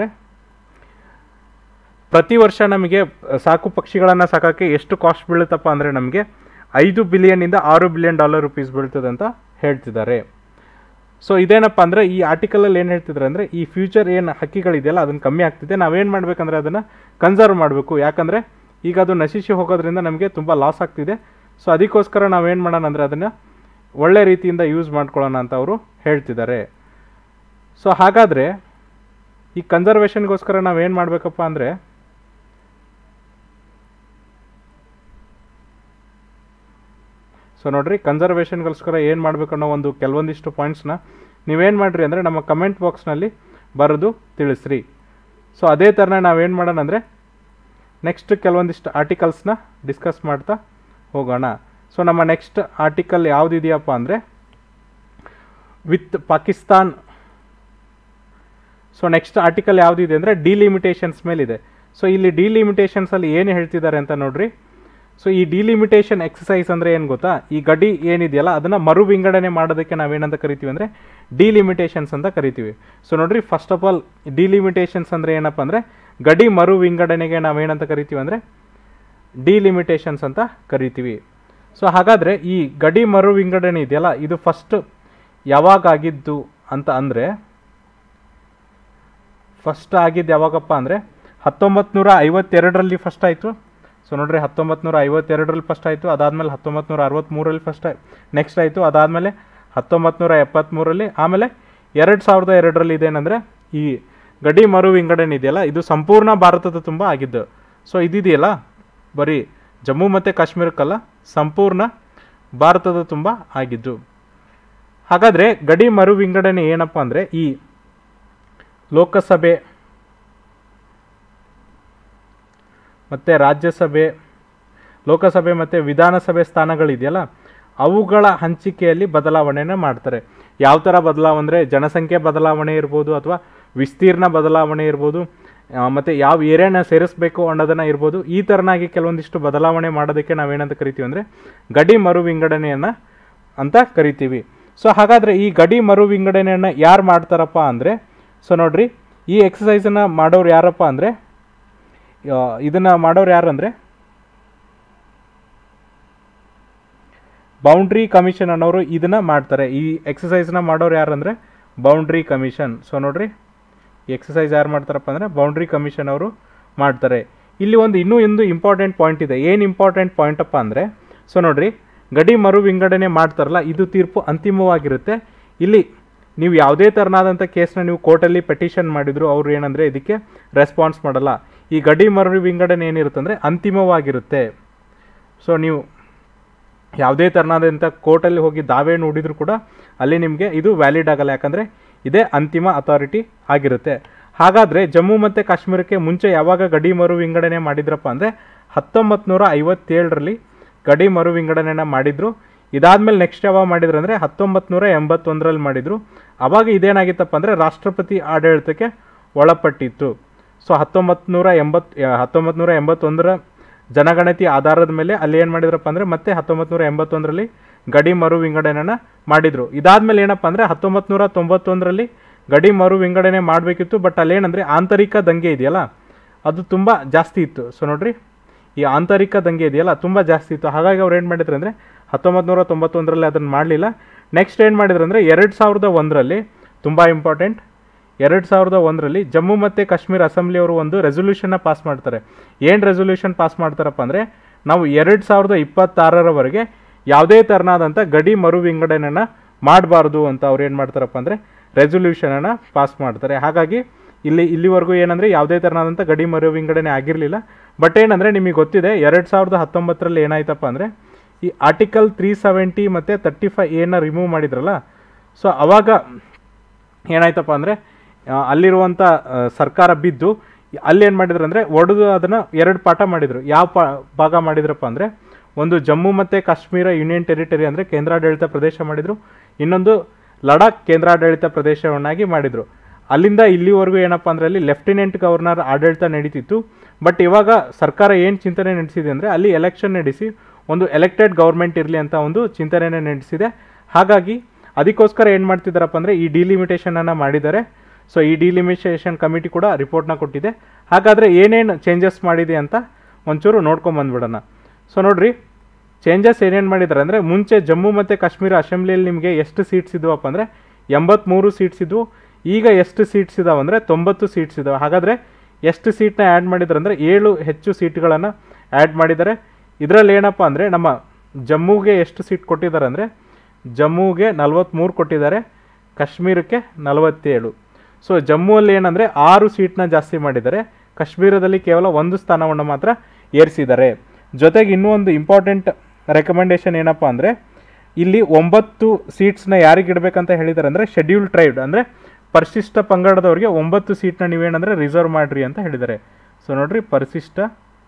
ಪ್ರತಿ ವರ್ಷ ನಮಗೆ ಸಾಕು ಪಕ್ಷಿಗಳನ್ನು ಸಾಕೋಕ್ಕೆ ಎಷ್ಟು ಕಾಸ್ಟ್ ಬೀಳುತ್ತಪ್ಪ ಅಂದರೆ ನಮಗೆ ಐದು ಬಿಲಿಯನ್ನಿಂದ ಆರು ಬಿಲಿಯನ್ ಡಾಲರ್ ರುಪೀಸ್ ಬೀಳ್ತದೆ ಅಂತ ಹೇಳ್ತಿದ್ದಾರೆ ಸೊ ಇದೇನಪ್ಪ ಅಂದರೆ ಈ ಆರ್ಟಿಕಲಲ್ಲಿ ಏನು ಹೇಳ್ತಿದ್ರೆ ಅಂದರೆ ಈ ಫ್ಯೂಚರ್ ಏನು ಹಕ್ಕಿಗಳಿದೆಯಲ್ಲ ಅದನ್ನು ಕಮ್ಮಿ ಆಗ್ತಿದೆ ನಾವೇನು ಮಾಡಬೇಕಂದ್ರೆ ಅದನ್ನು ಕನ್ಸರ್ವ್ ಮಾಡಬೇಕು ಯಾಕಂದರೆ ಈಗ ಅದು ನಶಿಸಿ ಹೋಗೋದ್ರಿಂದ ನಮಗೆ ತುಂಬ ಲಾಸ್ ಆಗ್ತಿದೆ ಸೊ ಅದಕ್ಕೋಸ್ಕರ ನಾವೇನು ಮಾಡೋಣ ಅಂದರೆ ಅದನ್ನು ಒಳ್ಳೆ ರೀತಿಯಿಂದ ಯೂಸ್ ಮಾಡ್ಕೊಳ್ಳೋಣ ಅಂತ ಅವರು ಹೇಳ್ತಿದ್ದಾರೆ ಸೊ ಹಾಗಾದರೆ ಈ ಕನ್ಸರ್ವೇಷನ್ಗೋಸ್ಕರ ನಾವೇನು ಮಾಡಬೇಕಪ್ಪ ಅಂದರೆ ಸೊ ನೋಡ್ರಿ ಕನ್ಸರ್ವೇಷನ್ಗೋಸ್ಕರ ಏನು ಮಾಡಬೇಕು ಅನ್ನೋ ಒಂದು ಕೆಲವೊಂದಿಷ್ಟು ಪಾಯಿಂಟ್ಸ್ನ ನೀವೇನು ಮಾಡಿರಿ ಅಂದರೆ ನಮ್ಮ ಕಮೆಂಟ್ ಬಾಕ್ಸ್ನಲ್ಲಿ ಬರೆದು ತಿಳಿಸ್ರಿ ಸೊ ಅದೇ ಥರನೇ ನಾವೇನು ಮಾಡೋಣ ಅಂದರೆ ನೆಕ್ಸ್ಟ್ ಕೆಲವೊಂದಿಷ್ಟು ಆರ್ಟಿಕಲ್ಸ್ನ ಡಿಸ್ಕಸ್ ಮಾಡ್ತಾ ಹೋಗೋಣ ಸೊ ನಮ್ಮ ನೆಕ್ಸ್ಟ್ ಆರ್ಟಿಕಲ್ ಯಾವುದಿದೆಯಪ್ಪ ಅಂದರೆ with Pakistan so next article ಯಾವುದಿದೆ ಅಂದರೆ ಡಿಲಿಮಿಟೇಷನ್ಸ್ ಮೇಲಿದೆ ಸೊ ಇಲ್ಲಿ ಡಿಲಿಮಿಟೇಷನ್ಸಲ್ಲಿ ಏನು ಹೇಳ್ತಿದ್ದಾರೆ ಅಂತ ನೋಡ್ರಿ ಸೊ ಈ ಡಿಲಿಮಿಟೇಷನ್ ಎಕ್ಸಸೈಸ್ ಅಂದರೆ ಏನು ಗೊತ್ತಾ ಈ ಗಡಿ ಏನಿದೆಯಲ್ಲ ಅದನ್ನು ಮರು ವಿಂಗಡಣೆ ಮಾಡೋದಕ್ಕೆ ನಾವೇನಂತ ಕರಿತೀವಿ ಅಂದರೆ ಡಿಲಿಮಿಟೇಷನ್ಸ್ ಅಂತ ಕರಿತೀವಿ ಸೊ ನೋಡ್ರಿ ಫಸ್ಟ್ ಆಫ್ ಆಲ್ ಡಿಲಿಮಿಟೇಷನ್ಸ್ ಅಂದರೆ ಏನಪ್ಪ ಅಂದರೆ ಗಡಿ ಮರು ವಿಂಗಡಣೆಗೆ ನಾವೇನಂತ ಕರಿತೀವಿ ಅಂದರೆ ಡಿಲಿಮಿಟೇಷನ್ಸ್ ಅಂತ ಕರಿತೀವಿ ಸೊ ಹಾಗಾದರೆ ಈ ಗಡಿ ಮರು ವಿಂಗಡಣೆ ಇದೆಯಲ್ಲ ಇದು ಫಸ್ಟ್ ಯಾವಾಗ ಆಗಿದ್ದು ಅಂತ ಅಂದರೆ ಫಸ್ಟ್ ಆಗಿದ್ದು ಯಾವಾಗಪ್ಪ ಅಂದರೆ ಹತ್ತೊಂಬತ್ತು ನೂರ ಐವತ್ತೆರಡರಲ್ಲಿ ಫಸ್ಟ್ ಆಯಿತು ಸೊ ನೋಡ್ರಿ ಹತ್ತೊಂಬತ್ತು ನೂರ ಐವತ್ತೆರಡರಲ್ಲಿ ಫಸ್ಟ್ ಆಯಿತು ಅದಾದಮೇಲೆ ಹತ್ತೊಂಬತ್ತು ನೂರ ಅರವತ್ತ್ಮೂರಲ್ಲಿ ಫಸ್ಟ್ ನೆಕ್ಸ್ಟ್ ಆಯಿತು ಅದಾದಮೇಲೆ ಹತ್ತೊಂಬತ್ತು ನೂರ ಎಪ್ಪತ್ತ್ಮೂರಲ್ಲಿ ಆಮೇಲೆ ಎರಡು ಸಾವಿರದ ಎರಡರಲ್ಲಿ ಇದೇನೆಂದರೆ ಈ ಗಡಿ ಮರು ವಿಂಗಡಣೆ ಇದೆಯಲ್ಲ ಇದು ಸಂಪೂರ್ಣ ಭಾರತದ ತುಂಬ ಆಗಿದ್ದು ಸೊ ಇದಿದೆಯಲ್ಲ ಬರೀ ಜಮ್ಮು ಮತ್ತು ಕಾಶ್ಮೀರಕ್ಕಲ್ಲ ಸಂಪೂರ್ಣ ಭಾರತದ ತುಂಬ ಆಗಿದ್ದು ಹಾಗಾದರೆ ಗಡಿ ಮರು ವಿಂಗಡಣೆ ಏನಪ್ಪ ಅಂದರೆ ಈ ಲೋಕಸಭೆ ಮತ್ತು ರಾಜ್ಯಸಭೆ ಲೋಕಸಭೆ ಮತ್ತು ವಿಧಾನಸಭೆ ಸ್ಥಾನಗಳಿದೆಯಲ್ಲ ಅವುಗಳ ಹಂಚಿಕೆಯಲ್ಲಿ ಬದಲಾವಣೆನ ಮಾಡ್ತಾರೆ ಯಾವ ಥರ ಬದಲಾವಣೆ ಅಂದರೆ ಜನಸಂಖ್ಯೆ ಬದಲಾವಣೆ ಇರ್ಬೋದು ಅಥವಾ ವಿಸ್ತೀರ್ಣ ಬದಲಾವಣೆ ಇರ್ಬೋದು ಮತ್ತು ಯಾವ ಏರಿಯಾನ ಸೇರಿಸಬೇಕು ಅನ್ನೋದನ್ನು ಇರ್ಬೋದು ಈ ಥರನಾಗಿ ಕೆಲವೊಂದಿಷ್ಟು ಬದಲಾವಣೆ ಮಾಡೋದಕ್ಕೆ ನಾವೇನಂತ ಕರಿತೀವಿ ಅಂದರೆ ಗಡಿ ಮರು ವಿಂಗಡಣೆಯನ್ನು ಅಂತ ಕರಿತೀವಿ ಸೊ ಹಾಗಾದರೆ ಈ ಗಡಿ ಮರು ವಿಂಗಡಣೆಯನ್ನು ಯಾರು ಮಾಡ್ತಾರಪ್ಪ ಅಂದರೆ ಸೊ ನೋಡ್ರಿ ಈ ಎಕ್ಸಸೈಸನ್ನು ಮಾಡೋರು ಯಾರಪ್ಪ ಅಂದರೆ ಇದನ್ನು ಮಾಡೋರು ಯಾರು ಅಂದರೆ ಬೌಂಡ್ರಿ ಕಮಿಷನ್ ಅನ್ನೋರು ಇದನ್ನು ಮಾಡ್ತಾರೆ ಈ ಎಕ್ಸಸೈಸ್ನ ಮಾಡೋರು ಯಾರು ಅಂದರೆ ಬೌಂಡ್ರಿ ಕಮಿಷನ್ ಸೊ ನೋಡ್ರಿ ಈ ಎಕ್ಸಸೈಸ್ ಯಾರು ಮಾಡ್ತಾರಪ್ಪ ಅಂದರೆ ಬೌಂಡ್ರಿ ಕಮಿಷನ್ ಅವರು ಮಾಡ್ತಾರೆ ಇಲ್ಲಿ ಒಂದು ಇನ್ನೂ ಒಂದು ಇಂಪಾರ್ಟೆಂಟ್ ಪಾಯಿಂಟ್ ಇದೆ ಏನು ಇಂಪಾರ್ಟೆಂಟ್ ಪಾಯಿಂಟಪ್ಪ ಅಂದರೆ ಸೊ ನೋಡ್ರಿ ಗಡಿ ಮರು ವಿಂಗಡಣೆ ಮಾಡ್ತಾರಲ್ಲ ಇದು ತೀರ್ಪು ಅಂತಿಮವಾಗಿರುತ್ತೆ ಇಲ್ಲಿ ನೀವು ಯಾವುದೇ ಥರನಾದಂಥ ಕೇಸ್ನ ನೀವು ಕೋರ್ಟಲ್ಲಿ ಪೆಟಿಷನ್ ಮಾಡಿದ್ರು ಅವರು ಏನಂದರೆ ಇದಕ್ಕೆ ರೆಸ್ಪಾನ್ಸ್ ಮಾಡಲ್ಲ ಈ ಗಡಿ ಮರು ವಿಂಗಡಣೆ ಏನಿರುತ್ತೆ ಅಂದರೆ ಅಂತಿಮವಾಗಿರುತ್ತೆ ಸೊ ನೀವು ಯಾವುದೇ ಥರನಾದಂಥ ಕೋರ್ಟಲ್ಲಿ ಹೋಗಿ ದಾವೆ ನೋಡಿದ್ರು ಕೂಡ ಅಲ್ಲಿ ನಿಮಗೆ ಇದು ವ್ಯಾಲಿಡ್ ಆಗಲ್ಲ ಯಾಕಂದರೆ ಇದೇ ಅಂತಿಮ ಅಥಾರಿಟಿ ಆಗಿರುತ್ತೆ ಹಾಗಾದರೆ ಜಮ್ಮು ಮತ್ತು ಕಾಶ್ಮೀರಕ್ಕೆ ಮುಂಚೆ ಯಾವಾಗ ಗಡಿ ಮರು ವಿಂಗಡಣೆ ಮಾಡಿದ್ರಪ್ಪ ಅಂದರೆ ಹತ್ತೊಂಬತ್ತು ನೂರ ಐವತ್ತೇಳರಲ್ಲಿ ಗಡಿ ಮರು ವಿಂಗಡಣೆನ ಮಾಡಿದರು ಇದಾದಮೇಲೆ ನೆಕ್ಸ್ಟ್ ಯಾವಾಗ ಮಾಡಿದ್ರು ಅಂದರೆ ಹತ್ತೊಂಬತ್ತು ನೂರ ಎಂಬತ್ತೊಂದರಲ್ಲಿ ಮಾಡಿದರು ಅವಾಗ ಇದೇನಾಗಿತ್ತಪ್ಪ ಅಂದರೆ ರಾಷ್ಟ್ರಪತಿ ಆಡಳಿತಕ್ಕೆ ಒಳಪಟ್ಟಿತ್ತು ಸೊ ಹತ್ತೊಂಬತ್ತು ನೂರ ಎಂಬತ್ತು ಹತ್ತೊಂಬತ್ತು ನೂರ ಎಂಬತ್ತೊಂದರ ಜನಗಣತಿ ಆಧಾರದ ಮೇಲೆ ಅಲ್ಲಿ ಏನು ಮಾಡಿದ್ರಪ್ಪ ಅಂದರೆ ಮತ್ತೆ ಹತ್ತೊಂಬತ್ತು ನೂರ ಎಂಬತ್ತೊಂದರಲ್ಲಿ ಗಡಿ ಮರು ವಿಂಗಡಣೆನ ಮಾಡಿದರು ಇದಾದಮೇಲೆ ಏನಪ್ಪ ಅಂದರೆ ಹತ್ತೊಂಬತ್ತು ನೂರ ತೊಂಬತ್ತೊಂದರಲ್ಲಿ ಗಡಿ ಮರು ವಿಂಗಡಣೆ ಮಾಡಬೇಕಿತ್ತು ಬಟ್ ಅಲ್ಲೇನಂದರೆ ಆಂತರಿಕ ದಂಗೆ ಇದೆಯಲ್ಲ ಅದು ತುಂಬ ಜಾಸ್ತಿ ಇತ್ತು ಸೊ ನೋಡ್ರಿ ಈ ಆಂತರಿಕ ದಂಗೆ ಇದೆಯಲ್ಲ ತುಂಬ ಜಾಸ್ತಿ ಇತ್ತು ಹಾಗಾಗಿ ಅವ್ರು ಏನು ಮಾಡಿದ್ರು ಅಂದರೆ ಹತ್ತೊಂಬತ್ತು ನೂರ ತೊಂಬತ್ತೊಂದರಲ್ಲಿ ಅದನ್ನು ಮಾಡಲಿಲ್ಲ ನೆಕ್ಸ್ಟ್ ಏನು ಮಾಡಿದ್ರು ಅಂದರೆ ಎರಡು ಸಾವಿರದ ಒಂದರಲ್ಲಿ ತುಂಬ ಇಂಪಾರ್ಟೆಂಟ್ ಎರಡು ಸಾವಿರದ ಒಂದರಲ್ಲಿ ಜಮ್ಮು ಮತ್ತು ಕಾಶ್ಮೀರ ಅಸೆಂಬ್ಲಿಯವರು ಒಂದು ರೆಸೊಲ್ಯೂಷನ್ನ ಪಾಸ್ ಮಾಡ್ತಾರೆ ಏನು ರೆಸೊಲ್ಯೂಷನ್ ಪಾಸ್ ಮಾಡ್ತಾರಪ್ಪ ಅಂದರೆ ನಾವು ಎರಡು ಸಾವಿರದ ಇಪ್ಪತ್ತಾರರವರೆಗೆ ಯಾವುದೇ ಥರನಾದಂಥ ಗಡಿ ಮರು ವಿಂಗಡಣೆನ ಮಾಡಬಾರ್ದು ಅಂತ ಅವ್ರು ಏನು ಮಾಡ್ತಾರಪ್ಪ ಅಂದರೆ ರೆಸೊಲ್ಯೂಷನನ್ನು ಪಾಸ್ ಮಾಡ್ತಾರೆ ಹಾಗಾಗಿ ಇಲ್ಲಿ ಇಲ್ಲಿವರೆಗೂ ಏನಂದರೆ ಯಾವುದೇ ಥರನಾದಂಥ ಗಡಿ ಮರು ವಿಂಗಡಣೆ ಆಗಿರಲಿಲ್ಲ ಬಟ್ ಏನಂದರೆ ನಿಮಗೆ ಗೊತ್ತಿದೆ ಎರಡು ಸಾವಿರದ ಹತ್ತೊಂಬತ್ತರಲ್ಲಿ ಏನಾಯ್ತಪ್ಪ ಅಂದರೆ ಈ ಆರ್ಟಿಕಲ್ ತ್ರೀ ಸೆವೆಂಟಿ ಮತ್ತು ತರ್ಟಿ ಫೈ ಏನ ರಿಮೂವ್ ಮಾಡಿದ್ರಲ್ಲ ಸೊ ಅವಾಗ ಏನಾಯ್ತಪ್ಪ ಅಂದರೆ ಅಲ್ಲಿರುವಂಥ ಆ, ಸರ್ಕಾರ ಬಿದ್ದು ಅಲ್ಲಿ ಏನು ಮಾಡಿದ್ರು ಅಂದರೆ ಒಡೆದು ಅದನ್ನು ಎರಡು ಪಾಠ ಮಾಡಿದರು ಯಾವ ಪಾ ಭಾಗ ಮಾಡಿದ್ರಪ್ಪ ಅಂದರೆ ಒಂದು ಜಮ್ಮು ಮತ್ತು ಕಾಶ್ಮೀರ ಯೂನಿಯನ್ ಟೆರಿಟರಿ ಅಂದರೆ ಕೇಂದ್ರಾಡಳಿತ ಪ್ರದೇಶ ಮಾಡಿದರು ಇನ್ನೊಂದು ಲಡಾಖ್ ಕೇಂದ್ರಾಡಳಿತ ಪ್ರದೇಶವನ್ನಾಗಿ ಮಾಡಿದರು ಅಲ್ಲಿಂದ ಇಲ್ಲಿವರೆಗೂ ಏನಪ್ಪ ಅಂದರೆ ಅಲ್ಲಿ ಲೆಫ್ಟಿನೆಂಟ್ ಗವರ್ನರ್ ಆಡಳಿತ ನಡೀತಿತ್ತು ಬಟ್ ಇವಾಗ ಸರ್ಕಾರ ಏನು ಚಿಂತನೆ ನಡೆಸಿದೆ ಅಂದರೆ ಅಲ್ಲಿ ಎಲೆಕ್ಷನ್ ನಡೆಸಿ ಒಂದು ಎಲೆಕ್ಟೆಡ್ ಗೌರ್ಮೆಂಟ್ ಇರಲಿ ಅಂತ ಒಂದು ಚಿಂತನೆಯನ್ನು ನಡೆಸಿದೆ ಹಾಗಾಗಿ ಅದಕ್ಕೋಸ್ಕರ ಏನು ಮಾಡ್ತಿದ್ದಾರಪ್ಪ ಅಂದರೆ ಈ ಡಿಲಿಮಿಟೇಷನನ್ನು ಮಾಡಿದ್ದಾರೆ ಸೊ ಈ ಡಿಲಿಮಿಟೇಷನ್ ಕಮಿಟಿ ಕೂಡ ರಿಪೋರ್ಟ್ನ ಕೊಟ್ಟಿದೆ ಹಾಗಾದರೆ ಏನೇನು ಚೇಂಜಸ್ ಮಾಡಿದೆ ಅಂತ ಒಂಚೂರು ನೋಡ್ಕೊಂಬಂದ್ಬಿಡೋಣ ಸೊ ನೋಡ್ರಿ ಚೇಂಜಸ್ ಏನೇನು ಮಾಡಿದ್ದಾರೆ ಅಂದರೆ ಮುಂಚೆ ಜಮ್ಮು ಮತ್ತು ಕಾಶ್ಮೀರ ಅಸೆಂಬ್ಲಿಯಲ್ಲಿ ನಿಮಗೆ ಎಷ್ಟು ಸೀಟ್ಸ್ ಇದ್ವಪ್ಪ ಅಂದರೆ ಎಂಬತ್ತ್ಮೂರು ಸೀಟ್ಸ್ ಇದ್ವು ಈಗ ಎಷ್ಟು ಸೀಟ್ಸ್ ಇದಾವೆ ಅಂದರೆ ತೊಂಬತ್ತು ಸೀಟ್ಸ್ ಇದಾವೆ ಹಾಗಾದರೆ ಎಷ್ಟು ಸೀಟ್ನ ಆ್ಯಡ್ ಮಾಡಿದ್ದಾರೆ ಅಂದರೆ ಏಳು ಹೆಚ್ಚು ಸೀಟ್ಗಳನ್ನು ಆ್ಯಡ್ ಮಾಡಿದ್ದಾರೆ ಇದರಲ್ಲಿ ಏನಪ್ಪ ಅಂದರೆ ನಮ್ಮ ಜಮ್ಮುಗೆ ಎಷ್ಟು ಸೀಟ್ ಕೊಟ್ಟಿದ್ದಾರೆ ಅಂದರೆ ಜಮ್ಮುಗೆ ನಲ್ವತ್ತ್ಮೂರು ಕೊಟ್ಟಿದ್ದಾರೆ ಕಾಶ್ಮೀರಕ್ಕೆ ನಲವತ್ತೇಳು ಸೊ ಜಮ್ಮುವಲ್ಲಿ ಏನಂದರೆ ಆರು ಸೀಟ್ನ ಜಾಸ್ತಿ ಮಾಡಿದ್ದಾರೆ ಕಾಶ್ಮೀರದಲ್ಲಿ ಕೇವಲ ಒಂದು ಸ್ಥಾನವನ್ನು ಮಾತ್ರ ಏರಿಸಿದ್ದಾರೆ ಜೊತೆಗೆ ಇನ್ನೂ ಒಂದು ಇಂಪಾರ್ಟೆಂಟ್ ರೆಕಮೆಂಡೇಶನ್ ಏನಪ್ಪ ಅಂದರೆ ಇಲ್ಲಿ ಒಂಬತ್ತು ಸೀಟ್ಸ್ನ ಯಾರಿಗೆ ಇಡಬೇಕಂತ ಹೇಳಿದ್ದಾರೆ ಅಂದರೆ ಶೆಡ್ಯೂಲ್ ಟ್ರೈಬ್ಡ್ ಅಂದರೆ ಪರಿಶಿಷ್ಟ ಪಂಗಡದವರಿಗೆ ಒಂಬತ್ತು ಸೀಟ್ನ ನೀವೇನಂದರೆ ರಿಸರ್ವ್ ಮಾಡಿರಿ ಅಂತ ಹೇಳಿದ್ದಾರೆ ಸೊ ನೋಡ್ರಿ ಪರಿಶಿಷ್ಟ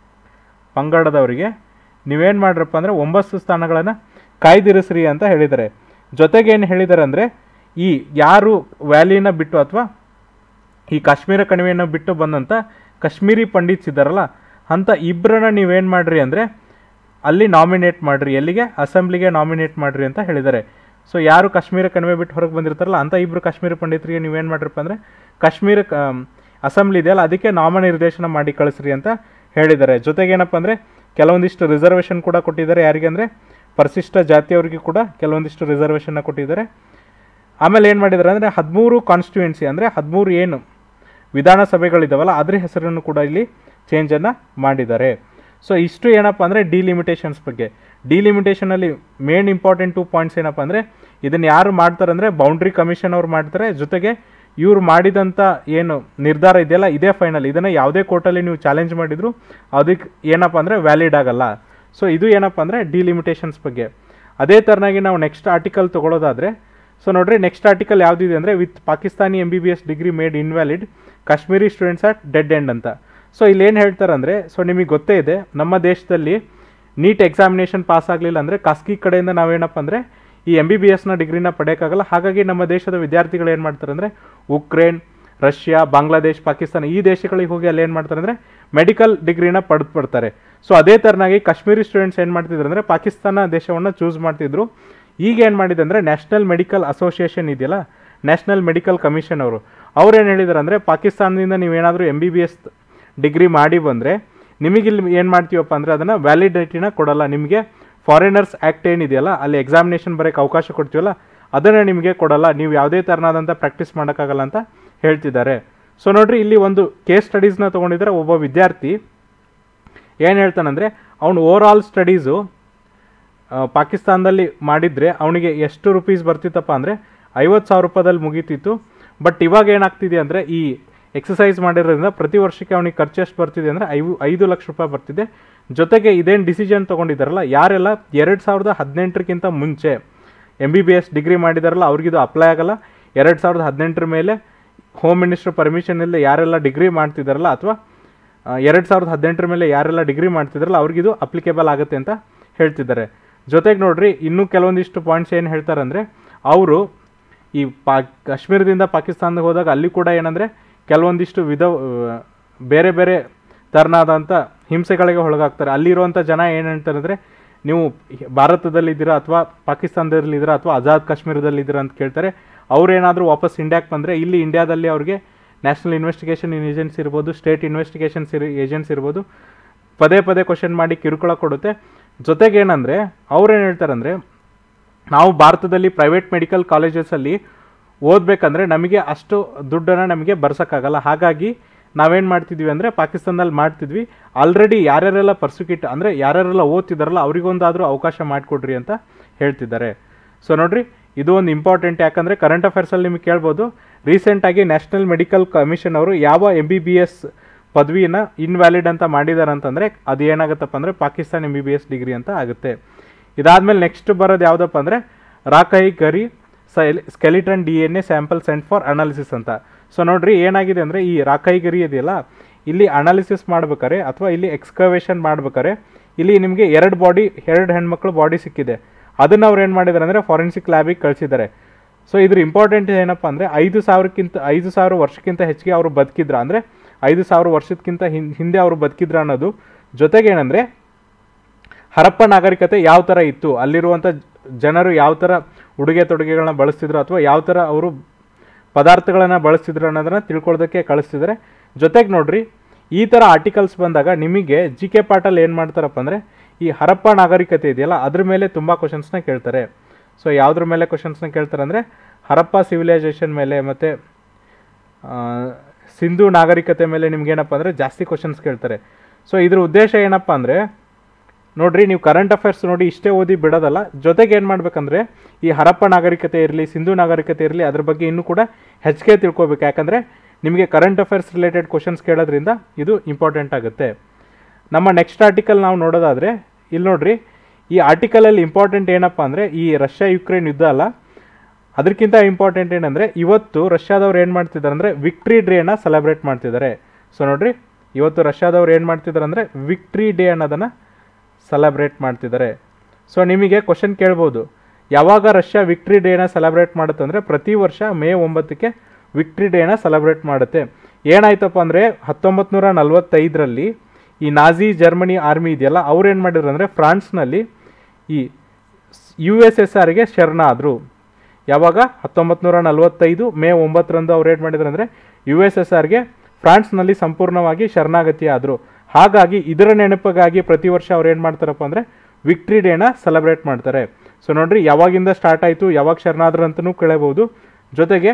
ಪಂಗಡದವರಿಗೆ ನೀವೇನು ಮಾಡ್ರಪ್ಪ ಅಂದರೆ ಒಂಬತ್ತು ಸ್ಥಾನಗಳನ್ನು ಕಾಯ್ದಿರಿಸ್ರಿ ಅಂತ ಹೇಳಿದ್ದಾರೆ ಜೊತೆಗೆ ಏನು ಹೇಳಿದ್ದಾರೆ ಅಂದರೆ ಈ ಯಾರು ವ್ಯಾಲಿನ ಬಿಟ್ಟು ಅಥವಾ ಈ ಕಾಶ್ಮೀರ ಕಣಿವೆಯನ್ನು ಬಿಟ್ಟು ಬಂದಂಥ ಕಾಶ್ಮೀರಿ ಪಂಡಿತ್ಸ್ ಇದ್ದಾರಲ್ಲ ಅಂಥ ಇಬ್ಬರನ್ನ ನೀವೇನು ಮಾಡಿರಿ ಅಂದರೆ ಅಲ್ಲಿ ನಾಮಿನೇಟ್ ಮಾಡಿರಿ ಎಲ್ಲಿಗೆ ಅಸೆಂಬ್ಲಿಗೆ ನಾಮಿನೇಟ್ ಮಾಡಿರಿ ಅಂತ ಹೇಳಿದ್ದಾರೆ ಸೊ ಯಾರು ಕಾಶ್ಮೀರ ಕಣಿವೆ ಬಿಟ್ಟು ಹೊರಗೆ ಬಂದಿರ್ತಾರಲ್ಲ ಅಂಥ ಇಬ್ಬರು ಕಾಶ್ಮೀರ ಪಂಡಿತರಿಗೆ ನೀವೇನು ಮಾಡಿರಪ್ಪ ಅಂದರೆ ಕಾಶ್ಮೀರ ಕ- ಅಸೆಂಬ್ಲಿ ಇದೆಯಲ್ಲ ಅದಕ್ಕೆ ನಾಮನಿರ್ದೇಶನ ಮಾಡಿ ಕಳಿಸ್ರಿ ಅಂತ ಹೇಳಿದ್ದಾರೆ ಜೊತೆಗೆ ಏನಪ್ಪ ಅಂದರೆ ಕೆಲವೊಂದಿಷ್ಟು ರಿಸರ್ವೇಷನ್ ಕೂಡ ಕೊಟ್ಟಿದ್ದಾರೆ ಯಾರಿಗೆ ಅಂದರೆ ಪರಿಶಿಷ್ಟ ಜಾತಿಯವರಿಗೆ ಕೂಡ ಕೆಲವೊಂದಿಷ್ಟು ರಿಸರ್ವೇಷನ್ನ ಕೊಟ್ಟಿದ್ದಾರೆ ಆಮೇಲೆ ಏನು ಮಾಡಿದ್ದಾರೆ ಅಂದರೆ ಹದಿಮೂರು ಕಾನ್ಸ್ಟಿಟ್ಯೂಯೆನ್ಸಿ ಅಂದರೆ ಹದಿಮೂರು ಏನು ವಿಧಾನಸಭೆಗಳಿದಾವಲ್ಲ ಅದ್ರ ಹೆಸರನ್ನು ಕೂಡ ಇಲ್ಲಿ ಚೇಂಜನ್ನು ಮಾಡಿದ್ದಾರೆ ಸೊ ಇಷ್ಟು ಏನಪ್ಪ ಅಂದರೆ ಡಿಲಿಮಿಟೇಷನ್ಸ್ ಬಗ್ಗೆ ಡಿಲಿಮಿಟೇಷನಲ್ಲಿ ಮೇನ್ ಇಂಪಾರ್ಟೆಂಟ್ ಟೂ ಪಾಯಿಂಟ್ಸ್ ಏನಪ್ಪ ಅಂದರೆ ಇದನ್ನು ಯಾರು ಮಾಡ್ತಾರೆ ಅಂದರೆ ಬೌಂಡ್ರಿ ಕಮಿಷನ್ ಅವ್ರು ಮಾಡ್ತಾರೆ ಜೊತೆಗೆ ಇವ್ರು ಮಾಡಿದಂಥ ಏನು ನಿರ್ಧಾರ ಇದೆಯಲ್ಲ ಇದೇ ಫೈನಲ್ ಇದನ್ನು ಯಾವುದೇ ಕೋರ್ಟಲ್ಲಿ ನೀವು ಚಾಲೆಂಜ್ ಮಾಡಿದ್ರು ಅದಕ್ಕೆ ಏನಪ್ಪ ಅಂದರೆ ವ್ಯಾಲಿಡ್ ಆಗಲ್ಲ ಸೊ ಇದು ಏನಪ್ಪ ಅಂದರೆ ಡಿಲಿಮಿಟೇಷನ್ಸ್ ಬಗ್ಗೆ ಅದೇ ಥರನಾಗಿ ನಾವು ನೆಕ್ಸ್ಟ್ ಆರ್ಟಿಕಲ್ ತೊಗೊಳೋದಾದರೆ ಸೊ ನೋಡ್ರಿ ನೆಕ್ಸ್ಟ್ ಆರ್ಟಿಕಲ್ ಯಾವುದಿದೆ ಅಂದರೆ with Pakistani M B B S degree made invalid Kashmiri students at dead end ಅಂತ ಸೊ ಇಲ್ಲಿ ಏನು ಹೇಳ್ತಾರೆ ಅಂದರೆ ಸೊ ನಿಮಗೆ ಗೊತ್ತೇ ಇದೆ ನಮ್ಮ ದೇಶದಲ್ಲಿ ನೀಟ್ ಎಕ್ಸಾಮಿನೇಷನ್ ಪಾಸ್ ಆಗಲಿಲ್ಲ ಅಂದರೆ ಖಾಸಗಿ ಕಡೆಯಿಂದ ನಾವೇನಪ್ಪ ಅಂದರೆ ಈ ಎಮ್ ಬಿ ಬಿ ಎಸ್ನ ಡಿಗ್ರಿನ ಪಡೆಯೋಕ್ಕಾಗಲ್ಲ ಹಾಗಾಗಿ ನಮ್ಮ ದೇಶದ ವಿದ್ಯಾರ್ಥಿಗಳು ಏನು ಮಾಡ್ತಾರೆ ಅಂದರೆ ಉಕ್ರೇನ್ ರಷ್ಯಾ ಬಾಂಗ್ಲಾದೇಶ್ ಪಾಕಿಸ್ತಾನ ಈ ದೇಶಗಳಿಗೆ ಹೋಗಿ ಅಲ್ಲಿ ಏನು ಮಾಡ್ತಾರೆ ಅಂದರೆ ಮೆಡಿಕಲ್ ಡಿಗ್ರಿನ ಪಡೆದು ಪಡ್ತಾರೆ ಸೊ ಅದೇ ಥರನಾಗಿ ಕಾಶ್ಮೀರಿ ಸ್ಟೂಡೆಂಟ್ಸ್ ಏನು ಮಾಡ್ತಿದ್ರು ಅಂದರೆ ಪಾಕಿಸ್ತಾನ ದೇಶವನ್ನು ಚೂಸ್ ಮಾಡ್ತಿದ್ರು ಈಗ ಏನು ಮಾಡಿದೆ ಅಂದರೆ ನ್ಯಾಷನಲ್ ಮೆಡಿಕಲ್ ಅಸೋಸಿಯೇಷನ್ ಇದೆಯಲ್ಲ ನ್ಯಾಷನಲ್ ಮೆಡಿಕಲ್ ಕಮಿಷನ್ ಅವರು ಅವ್ರು ಏನು ಹೇಳಿದ್ದಾರೆ ಅಂದರೆ ಪಾಕಿಸ್ತಾನದಿಂದ ನೀವೇನಾದರೂ M B B S degree ಮಾಡಿ ಬಂದರೆ ನಿಮಗಿಲ್ಲಿ ಏನು ಮಾಡ್ತೀವಪ್ಪ ಅಂದರೆ ಅದನ್ನು ವ್ಯಾಲಿಡಿಟಿನ ಕೊಡಲ್ಲ ನಿಮಗೆ ಫಾರಿನರ್ಸ್ ಆ್ಯಕ್ಟ್ ಏನಿದೆಯಲ್ಲ ಅಲ್ಲಿ ಎಕ್ಸಾಮಿನೇಷನ್ ಬರೋಕ್ಕೆ ಅವಕಾಶ ಕೊಡ್ತೀವಲ್ಲ ಅದನ್ನು ನಿಮಗೆ ಕೊಡಲ್ಲ ನೀವು ಯಾವುದೇ ಥರನಾದಂಥ ಪ್ರಾಕ್ಟೀಸ್ ಮಾಡೋಕ್ಕಾಗಲ್ಲ ಅಂತ ಹೇಳ್ತಿದ್ದಾರೆ ಸೊ ನೋಡ್ರಿ ಇಲ್ಲಿ ಒಂದು ಕೇಸ್ ಸ್ಟಡೀಸ್ನ ತೊಗೊಂಡಿದ್ರೆ ಒಬ್ಬ ವಿದ್ಯಾರ್ಥಿ ಏನು ಹೇಳ್ತಾನಂದರೆ ಅವನು ಓವರ್ ಆಲ್ ಸ್ಟಡೀಸು ಪಾಕಿಸ್ತಾನದಲ್ಲಿ ಮಾಡಿದರೆ ಅವನಿಗೆ ಎಷ್ಟು ರುಪೀಸ್ ಬರ್ತಿತ್ತಪ್ಪ ಅಂದರೆ ಐವತ್ತು ಸಾವಿರ ರೂಪಾಯಿದಲ್ಲಿ ಮುಗೀತಿತ್ತು ಬಟ್ ಇವಾಗ ಏನಾಗ್ತಿದೆ ಅಂದರೆ ಈ ಎಕ್ಸಸೈಸ್ ಮಾಡಿರೋದ್ರಿಂದ ಪ್ರತಿ ವರ್ಷಕ್ಕೆ ಅವನಿಗೆ ಖರ್ಚು ಎಷ್ಟು ಬರ್ತಿದೆ ಅಂದರೆ ಐದು ಐದು ಲಕ್ಷ ರೂಪಾಯಿ ಬರ್ತಿದೆ ಜೊತೆಗೆ ಇದೇನು ಡಿಸಿಷನ್ ತೊಗೊಂಡಿದ್ದಾರಲ್ಲ ಯಾರೆಲ್ಲ ಎರಡು ಸಾವಿರದ ಹದಿನೆಂಟರಕ್ಕಿಂತ ಮುಂಚೆ M B B S degree ಮಾಡಿದಾರಲ್ಲ ಅವ್ರಿಗಿದು ಅಪ್ಲೈ ಆಗಲ್ಲ ಎರಡು ಸಾವಿರದ ಹದಿನೆಂಟರ ಮೇಲೆ ಹೋಮ್ ಮಿನಿಸ್ಟ್ರ್ ಪರ್ಮಿಷನ್ ಇಲ್ಲದೆ ಯಾರೆಲ್ಲ ಡಿಗ್ರಿ ಮಾಡ್ತಿದ್ದಾರಲ್ಲ ಅಥವಾ ಎರಡು ಸಾವಿರದ ಹದಿನೆಂಟರ ಮೇಲೆ ಯಾರೆಲ್ಲ ಡಿಗ್ರಿ ಮಾಡ್ತಿದ್ದಾರಲ್ಲ ಅವ್ರಿಗಿದು ಅಪ್ಲಿಕೇಬಲ್ ಆಗುತ್ತೆ ಅಂತ ಹೇಳ್ತಿದ್ದಾರೆ ಜೊತೆಗೆ ನೋಡ್ರಿ ಇನ್ನೂ ಕೆಲವೊಂದಿಷ್ಟು ಪಾಯಿಂಟ್ಸ್ ಏನು ಹೇಳ್ತಾರೆ ಅಂದರೆ ಅವರು ಈ ಪಾ ಕಾಶ್ಮೀರದಿಂದ ಪಾಕಿಸ್ತಾನಕ್ಕೆ ಹೋದಾಗ ಅಲ್ಲಿ ಕೂಡ ಏನಂದರೆ ಕೆಲವೊಂದಿಷ್ಟು ವಿಧ ಆ, ಬೇರೆ ಬೇರೆ ಥರನಾದಂಥ ಹಿಂಸೆಗಳಿಗೆ ಒಳಗಾಗ್ತಾರೆ ಅಲ್ಲಿರುವಂಥ ಜನ ಏನು ಹೇಳ್ತಾರೆ ಅಂದರೆ ನೀವು ಭಾರತದಲ್ಲಿದ್ದೀರಾ ಅಥವಾ ಪಾಕಿಸ್ತಾನದಲ್ಲಿದ್ದೀರಾ ಅಥವಾ ಆಜಾದ್ ಕಾಶ್ಮೀರದಲ್ಲಿದ್ದೀರಾ ಅಂತ ಕೇಳ್ತಾರೆ ಅವ್ರೇನಾದರೂ ವಾಪಸ್ ಇಂಡಿಯಾಕ್ಕೆ ಬಂದರೆ ಇಲ್ಲಿ ಇಂಡಿಯಾದಲ್ಲಿ ಅವ್ರಿಗೆ ನ್ಯಾಷನಲ್ ಇನ್ವೆಸ್ಟಿಗೇಷನ್ ಏಜೆನ್ಸಿ ಇರ್ಬೋದು ಸ್ಟೇಟ್ ಇನ್ವೆಸ್ಟಿಗೇಷನ್ಸ್ ಇರ್ ಏಜೆನ್ಸಿ ಇರ್ಬೋದು ಪದೇ ಪದೇ ಕ್ವಶನ್ ಮಾಡಿ ಕಿರುಕುಳ ಕೊಡುತ್ತೆ ಜೊತೆಗೆ ಏನಂದರೆ ಅವ್ರೇನು ಹೇಳ್ತಾರಂದರೆ ನಾವು ಭಾರತದಲ್ಲಿ ಪ್ರೈವೇಟ್ ಮೆಡಿಕಲ್ ಕಾಲೇಜಸಲ್ಲಿ ಓದಬೇಕಂದ್ರೆ ನಮಗೆ ಅಷ್ಟು ದುಡ್ಡನ್ನು ನಮಗೆ ಬರ್ಸೋಕ್ಕಾಗಲ್ಲ ಹಾಗಾಗಿ ನಾವೇನು ಮಾಡ್ತಿದ್ವಿ ಅಂದರೆ ಪಾಕಿಸ್ತಾನದಲ್ಲಿ ಮಾಡ್ತಿದ್ವಿ ಆಲ್ರೆಡಿ ಯಾರ್ಯಾರೆಲ್ಲ ಪರ್ಸಿಕ್ಯೂಟ್ ಅಂದರೆ ಯಾರ್ಯಾರೆಲ್ಲ ಓದ್ತಿದ್ದಾರಲ್ಲ ಅವರಿಗೊಂದಾದರೂ ಅವಕಾಶ ಮಾಡಿಕೊಡ್ರಿ ಅಂತ ಹೇಳ್ತಿದ್ದಾರೆ ಸೊ ನೋಡ್ರಿ ಇದು ಒಂದು ಇಂಪಾರ್ಟೆಂಟ್ ಯಾಕಂದರೆ ಕರೆಂಟ್ ಅಫೇರ್ಸಲ್ಲಿ ನಿಮಗೆ ಕೇಳ್ಬೋದು ರೀಸೆಂಟಾಗಿ ನ್ಯಾಷನಲ್ ಮೆಡಿಕಲ್ ಕಮಿಷನ್ ಅವರು ಯಾವ ಎಮ್ ಬಿ ಬಿ ಎಸ್ ಪದವಿನ ಇನ್ವ್ಯಾಲಿಡ್ ಅಂತ ಮಾಡಿದ್ದಾರೆ ಅಂತಂದರೆ ಅದು ಏನಾಗುತ್ತಪ್ಪ ಅಂದರೆ Pakistan M B B S degree ಅಂತ ಆಗುತ್ತೆ ಇದಾದಮೇಲೆ ನೆಕ್ಸ್ಟ್ ಬರೋದು ಯಾವುದಪ್ಪ ಅಂದರೆ Rakhigarhi skeleton D N A sample sent for analysis ಅಂತ ಸೊ ನೋಡ್ರಿ ಏನಾಗಿದೆ ಅಂದರೆ ಈ ರಾಕೈಗರಿ ಇದೆಯಲ್ಲ ಇಲ್ಲಿ ಅನಾಲಿಸಿಸ್ ಮಾಡ್ಬೇಕಾರೆ ಅಥವಾ ಇಲ್ಲಿ ಎಕ್ಸ್ಕವೇಷನ್ ಮಾಡ್ಬೇಕಾರೆ ಇಲ್ಲಿ ನಿಮಗೆ ಎರಡು ಬಾಡಿ ಎರಡು ಹೆಣ್ಮಕ್ಳು ಬಾಡಿ ಸಿಕ್ಕಿದೆ ಅದನ್ನು ಅವ್ರು ಏನು ಮಾಡಿದ್ದಾರೆ ಅಂದರೆ ಫಾರೆನ್ಸಿಕ್ ಲ್ಯಾಬಿಗೆ ಕಳಿಸಿದ್ದಾರೆ ಸೊ ಇದ್ರ ಇಂಪಾರ್ಟೆಂಟ್ ಏನಪ್ಪ ಅಂದರೆ ಐದು ಸಾವಿರಕ್ಕಿಂತ ಐದು ಸಾವಿರ ವರ್ಷಕ್ಕಿಂತ ಹೆಚ್ಚಿಗೆ ಅವರು ಬದುಕಿದ್ರ ಅಂದರೆ ಐದು ಸಾವಿರ ವರ್ಷಕ್ಕಿಂತ ಹಿಂ- ಹಿಂದೆ ಅವರು ಬದುಕಿದ್ರ ಅನ್ನೋದು ಜೊತೆಗೆ ಏನಂದರೆ ಹರಪ್ಪ ನಾಗರಿಕತೆ ಯಾವ ಥರ ಇತ್ತು ಅಲ್ಲಿರುವಂಥ ಜನರು ಯಾವ ಥರ ಉಡುಗೆ ತೊಡುಗೆಗಳನ್ನ ಬಳಸ್ತಿದ್ರು ಅಥವಾ ಯಾವ ಥರ ಅವರು ಪದಾರ್ಥಗಳನ್ನು ಬಳಸ್ತಿದ್ರು ಅನ್ನೋದನ್ನ ತಿಳ್ಕೊಳ್ಳೋದಕ್ಕೆ ಕಳಿಸ್ತಿದ್ದಾರೆ ಜೊತೆಗೆ ನೋಡ್ರಿ ಈ ಥರ ಆರ್ಟಿಕಲ್ಸ್ ಬಂದಾಗ ನಿಮಗೆ ಜಿ ಕೆ ಪಾಟಲ್ಲಿ ಏನು ಮಾಡ್ತಾರಪ್ಪ ಅಂದರೆ ಈ ಹರಪ್ಪ ನಾಗರಿಕತೆ ಇದೆಯಲ್ಲ ಅದ್ರ ಮೇಲೆ ತುಂಬ ಕ್ವಶನ್ಸ್ನ ಕೇಳ್ತಾರೆ ಸೊ ಯಾವುದ್ರ ಮೇಲೆ ಕ್ವಶನ್ಸ್ನ ಕೇಳ್ತಾರೆ ಅಂದರೆ ಹರಪ್ಪ ಸಿವಿಲೈಸೇಷನ್ ಮೇಲೆ ಮತ್ತು ಸಿಂಧು ನಾಗರಿಕತೆ ಮೇಲೆ ನಿಮ್ಗೇನಪ್ಪ ಅಂದರೆ ಜಾಸ್ತಿ ಕ್ವಶನ್ಸ್ ಕೇಳ್ತಾರೆ ಸೊ ಇದ್ರ ಉದ್ದೇಶ ಏನಪ್ಪ ಅಂದರೆ ನೋಡ್ರಿ ನೀವು ಕರೆಂಟ್ ಅಫೇರ್ಸ್ ನೋಡಿ ಇಷ್ಟೇ ಓದಿ ಬಿಡೋದಲ್ಲ ಜೊತೆಗೆ ಏನು ಮಾಡ್ಬೇಕಂದ್ರೆ ಈ ಹರಪ್ಪ ನಾಗರಿಕತೆ ಇರಲಿ ಸಿಂಧು ನಾಗರಿಕತೆ ಇರಲಿ ಅದ್ರ ಬಗ್ಗೆ ಇನ್ನೂ ಕೂಡ ಹೆಚ್ಚಿಗೆ ತಿಳ್ಕೊಬೇಕು ಯಾಕಂದರೆ ನಿಮಗೆ ಕರೆಂಟ್ ಅಫೇರ್ಸ್ ರಿಲೇಟೆಡ್ ಕ್ವಶನ್ಸ್ ಕೇಳೋದ್ರಿಂದ ಇದು ಇಂಪಾರ್ಟೆಂಟ್ ಆಗುತ್ತೆ ನಮ್ಮ ನೆಕ್ಸ್ಟ್ ಆರ್ಟಿಕಲ್ ನಾವು ನೋಡೋದಾದರೆ ಇಲ್ಲಿ ನೋಡ್ರಿ ಈ ಆರ್ಟಿಕಲಲ್ಲಿ ಇಂಪಾರ್ಟೆಂಟ್ ಏನಪ್ಪ ಅಂದರೆ ಈ ರಷ್ಯಾ ಯುಕ್ರೇನ್ ಯುದ್ಧ ಅಲ್ಲ ಅದಕ್ಕಿಂತ ಇಂಪಾರ್ಟೆಂಟ್ ಏನಂದರೆ ಇವತ್ತು ರಷ್ಯಾದವ್ರು ಏನು ಮಾಡ್ತಿದ್ದಾರೆ ಅಂದರೆ ವಿಕ್ಟ್ರಿ ಡೇನ ಸೆಲೆಬ್ರೇಟ್ ಮಾಡ್ತಿದ್ದಾರೆ ಸೊ ನೋಡ್ರಿ ಇವತ್ತು ರಷ್ಯಾದವ್ರು ಏನು ಮಾಡ್ತಿದ್ದಾರೆ ಅಂದರೆ ವಿಕ್ಟ್ರಿ ಡೇ ಅನ್ನೋದನ್ನು ಸೆಲೆಬ್ರೇಟ್ ಮಾಡ್ತಿದ್ದಾರೆ ಸೊ ನಿಮಗೆ ಕ್ವಶನ್ ಕೇಳ್ಬೋದು ಯಾವಾಗ ರಷ್ಯಾ ವಿಕ್ಟ್ರಿ ಡೇನ ಸೆಲೆಬ್ರೇಟ್ ಮಾಡುತ್ತೆ ಅಂದರೆ ಪ್ರತಿ ವರ್ಷ ಮೇ ಒಂಬತ್ತಕ್ಕೆ ವಿಕ್ಟ್ರಿ ಡೇನ ಸೆಲೆಬ್ರೇಟ್ ಮಾಡುತ್ತೆ ಏನಾಯ್ತಪ್ಪ ಅಂದರೆ ಹತ್ತೊಂಬತ್ತು ನೂರ ನಲ್ವತ್ತೈದರಲ್ಲಿ ಈ ನಾಜಿ ಜರ್ಮನಿ ಆರ್ಮಿ ಇದೆಯಲ್ಲ ಅವ್ರು ಏನು ಮಾಡಿದ್ರು ಅಂದರೆ ಫ್ರಾನ್ಸ್ನಲ್ಲಿ ಈ ಯು ಎಸ್ ಎಸ್ ಆರ್ಗೆ ಶರಣಾದರು ಯಾವಾಗ ಹತ್ತೊಂಬತ್ತು ನೂರ ನಲವತ್ತೈದು ಮೇ ಒಂಬತ್ತರಂದು ಅವ್ರು ಏನು ಮಾಡಿದ್ರು ಅಂದರೆ ಯು ಎಸ್ ಎಸ್ ಆರ್ಗೆ ಫ್ರಾನ್ಸ್ನಲ್ಲಿ ಸಂಪೂರ್ಣವಾಗಿ ಶರಣಾಗತಿ ಆದರು ಹಾಗಾಗಿ ಇದರ ನೆನಪಿಗಾಗಿ ಪ್ರತಿ ವರ್ಷ ಅವ್ರು ಏನು ಮಾಡ್ತಾರಪ್ಪ ಅಂದರೆ ವಿಕ್ಟ್ರಿ ಡೇನ ಸೆಲೆಬ್ರೇಟ್ ಮಾಡ್ತಾರೆ ಸೊ ನೋಡ್ರಿ ಯಾವಾಗಿಂದ ಸ್ಟಾರ್ಟ್ ಆಯಿತು ಯಾವಾಗ ಶರಣಾದ್ರು ಅಂತಲೂ ಕೇಳಬಹುದು ಜೊತೆಗೆ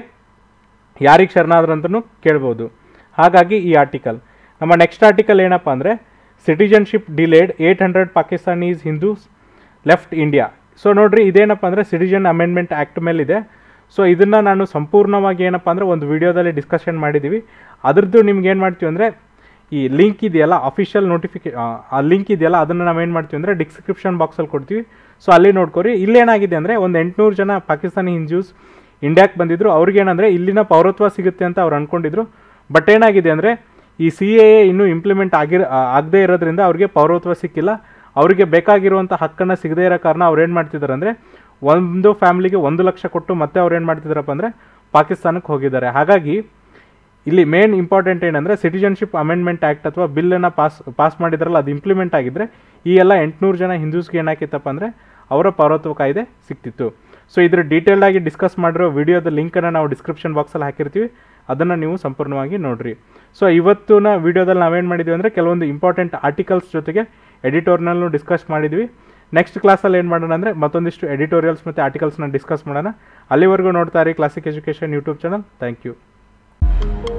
ಯಾರಿಗೆ ಶರಣಾದ್ರು ಅಂತಲೂ ಕೇಳ್ಬೋದು ಹಾಗಾಗಿ ಈ ಆರ್ಟಿಕಲ್ ನಮ್ಮ ನೆಕ್ಸ್ಟ್ ಆರ್ಟಿಕಲ್ ಏನಪ್ಪ ಅಂದರೆ citizenship delayed eight hundred Pakistani Hindus left India so ನೋಡ್ರಿ ಇದೇನಪ್ಪ ಅಂದರೆ ಸಿಟಿಜನ್ ಅಮೆಂಡ್ಮೆಂಟ್ ಆ್ಯಕ್ಟ್ ಮೇಲಿದೆ ಸೊ ಇದನ್ನು ನಾನು ಸಂಪೂರ್ಣವಾಗಿ ಏನಪ್ಪ ಅಂದರೆ ಒಂದು ವಿಡಿಯೋದಲ್ಲಿ ಡಿಸ್ಕಷನ್ ಮಾಡಿದ್ದೀವಿ ಅದ್ರದ್ದು ನಿಮ್ಗೆ ಏನು ಮಾಡ್ತೀವಿ ಅಂದರೆ ಈ ಲಿಂಕ್ ಇದೆಯಲ್ಲ ಅಫಿಷಿಯಲ್ ನೋಟಿಫಿಕೇ ಆ ಲಿಂಕ್ ಇದೆಯಲ್ಲ ಅದನ್ನು ನಾವೇನು ಮಾಡ್ತೀವಿ ಅಂದರೆ ಡಿಸ್ಕ್ರಿಪ್ಷನ್ ಬಾಕ್ಸಲ್ಲಿ ಕೊಡ್ತೀವಿ ಸೊ ಅಲ್ಲಿ ನೋಡ್ಕೊರಿ ಇಲ್ಲೇನಾಗಿದೆ ಅಂದರೆ ಒಂದು ಎಂಟುನೂರು ಜನ ಪಾಕಿಸ್ತಾನಿ ಹಿಂದೂಸ್ ಇಂಡಿಯಾಕ್ಕೆ ಬಂದಿದ್ರು ಅವ್ರಿಗೇನಂದರೆ ಇಲ್ಲಿನ ಪೌರತ್ವ ಸಿಗುತ್ತೆ ಅಂತ ಅವ್ರು ಅಂದ್ಕೊಂಡಿದ್ರು ಬಟ್ ಏನಾಗಿದೆ ಅಂದರೆ ಈ ಸಿ ಎ ಇನ್ನೂ ಇಂಪ್ಲಿಮೆಂಟ್ ಆಗಿರ ಆಗದೇ ಇರೋದ್ರಿಂದ ಅವ್ರಿಗೆ ಪೌರತ್ವ ಸಿಕ್ಕಿಲ್ಲ ಅವರಿಗೆ ಬೇಕಾಗಿರುವಂಥ ಹಕ್ಕನ್ನು ಸಿಗದೇ ಇರೋ ಕಾರಣ ಅವ್ರು ಏನು ಮಾಡ್ತಿದ್ದಾರೆ ಅಂದರೆ ಒಂದು ಫ್ಯಾಮ್ಲಿಗೆ ಒಂದು ಲಕ್ಷ ಕೊಟ್ಟು ಮತ್ತೆ ಅವ್ರು ಏನು ಮಾಡ್ತಿದ್ದಾರಪ್ಪ ಅಂದರೆ ಪಾಕಿಸ್ತಾನಕ್ಕೆ ಹೋಗಿದ್ದಾರೆ ಹಾಗಾಗಿ ಇಲ್ಲಿ ಮೇನ್ ಇಂಪಾರ್ಟೆಂಟ್ ಏನಂದರೆ ಸಿಟಿಜನ್ಶಿಪ್ ಅಮೆಂಡ್ಮೆಂಟ್ ಆ್ಯಕ್ಟ್ ಅಥವಾ ಬಿಲ್ಲನ್ನು ಪಾಸ್ ಪಾಸ್ ಮಾಡಿದ್ರಲ್ಲ ಅದು ಇಂಪ್ಲಿಮೆಂಟ್ ಆಗಿದ್ದರೆ ಈ ಎಲ್ಲ ಎಂಟುನೂರು ಜನ ಹಿಂದೂಸ್ಗೆ ಏನಾಕಿತ್ತಪ್ಪ ಅಂದರೆ ಅವರ ಪೌರತ್ವ ಕಾಯ್ದೆ ಸಿಕ್ತಿತ್ತು ಸೊ ಇದ್ರ ಡೀಟೇಲ್ಡ್ ಆಗಿ ಡಿಸ್ಕಸ್ ಮಾಡಿರೋ ವಿಡಿಯೋದ ಲಿಂಕನ್ನು ನಾವು ಡಿಸ್ಕ್ರಿಪ್ಷನ್ ಬಾಕ್ಸಲ್ಲಿ ಹಾಕಿರ್ತೀವಿ ಅದನ್ನು ನೀವು ಸಂಪೂರ್ಣವಾಗಿ ನೋಡ್ರಿ ಸೊ ಇವತ್ತಿನ ವಿಡಿಯೋದಲ್ಲಿ ನಾವೇನು ಮಾಡಿದ್ವಿ ಅಂದರೆ ಕೆಲವೊಂದು ಇಂಪಾರ್ಟೆಂಟ್ ಆರ್ಟಿಕಲ್ಸ್ ಜೊತೆಗೆ ಎಡಿಟೋರ್ನಲ್ಲೂ ಡಿಸ್ಕಸ್ ಮಾಡಿದ್ವಿ ನೆಕ್ಸ್ಟ್ ಕ್ಲಾಸಲ್ಲಿ ಏನು ಮಾಡೋಣ ಅಂದರೆ ಮತ್ತೊಂದಿಷ್ಟು ಎಡಿಟೋರಿಯಲ್ಸ್ ಮತ್ತು ಆರ್ಟಿಕಲ್ಸ್ನ ಡಿಸ್ಕಸ್ ಮಾಡೋಣ ಅಲ್ಲಿವರೆಗೂ ನೋಡ್ತಾ ಇರಿ classic education YouTube channel thank you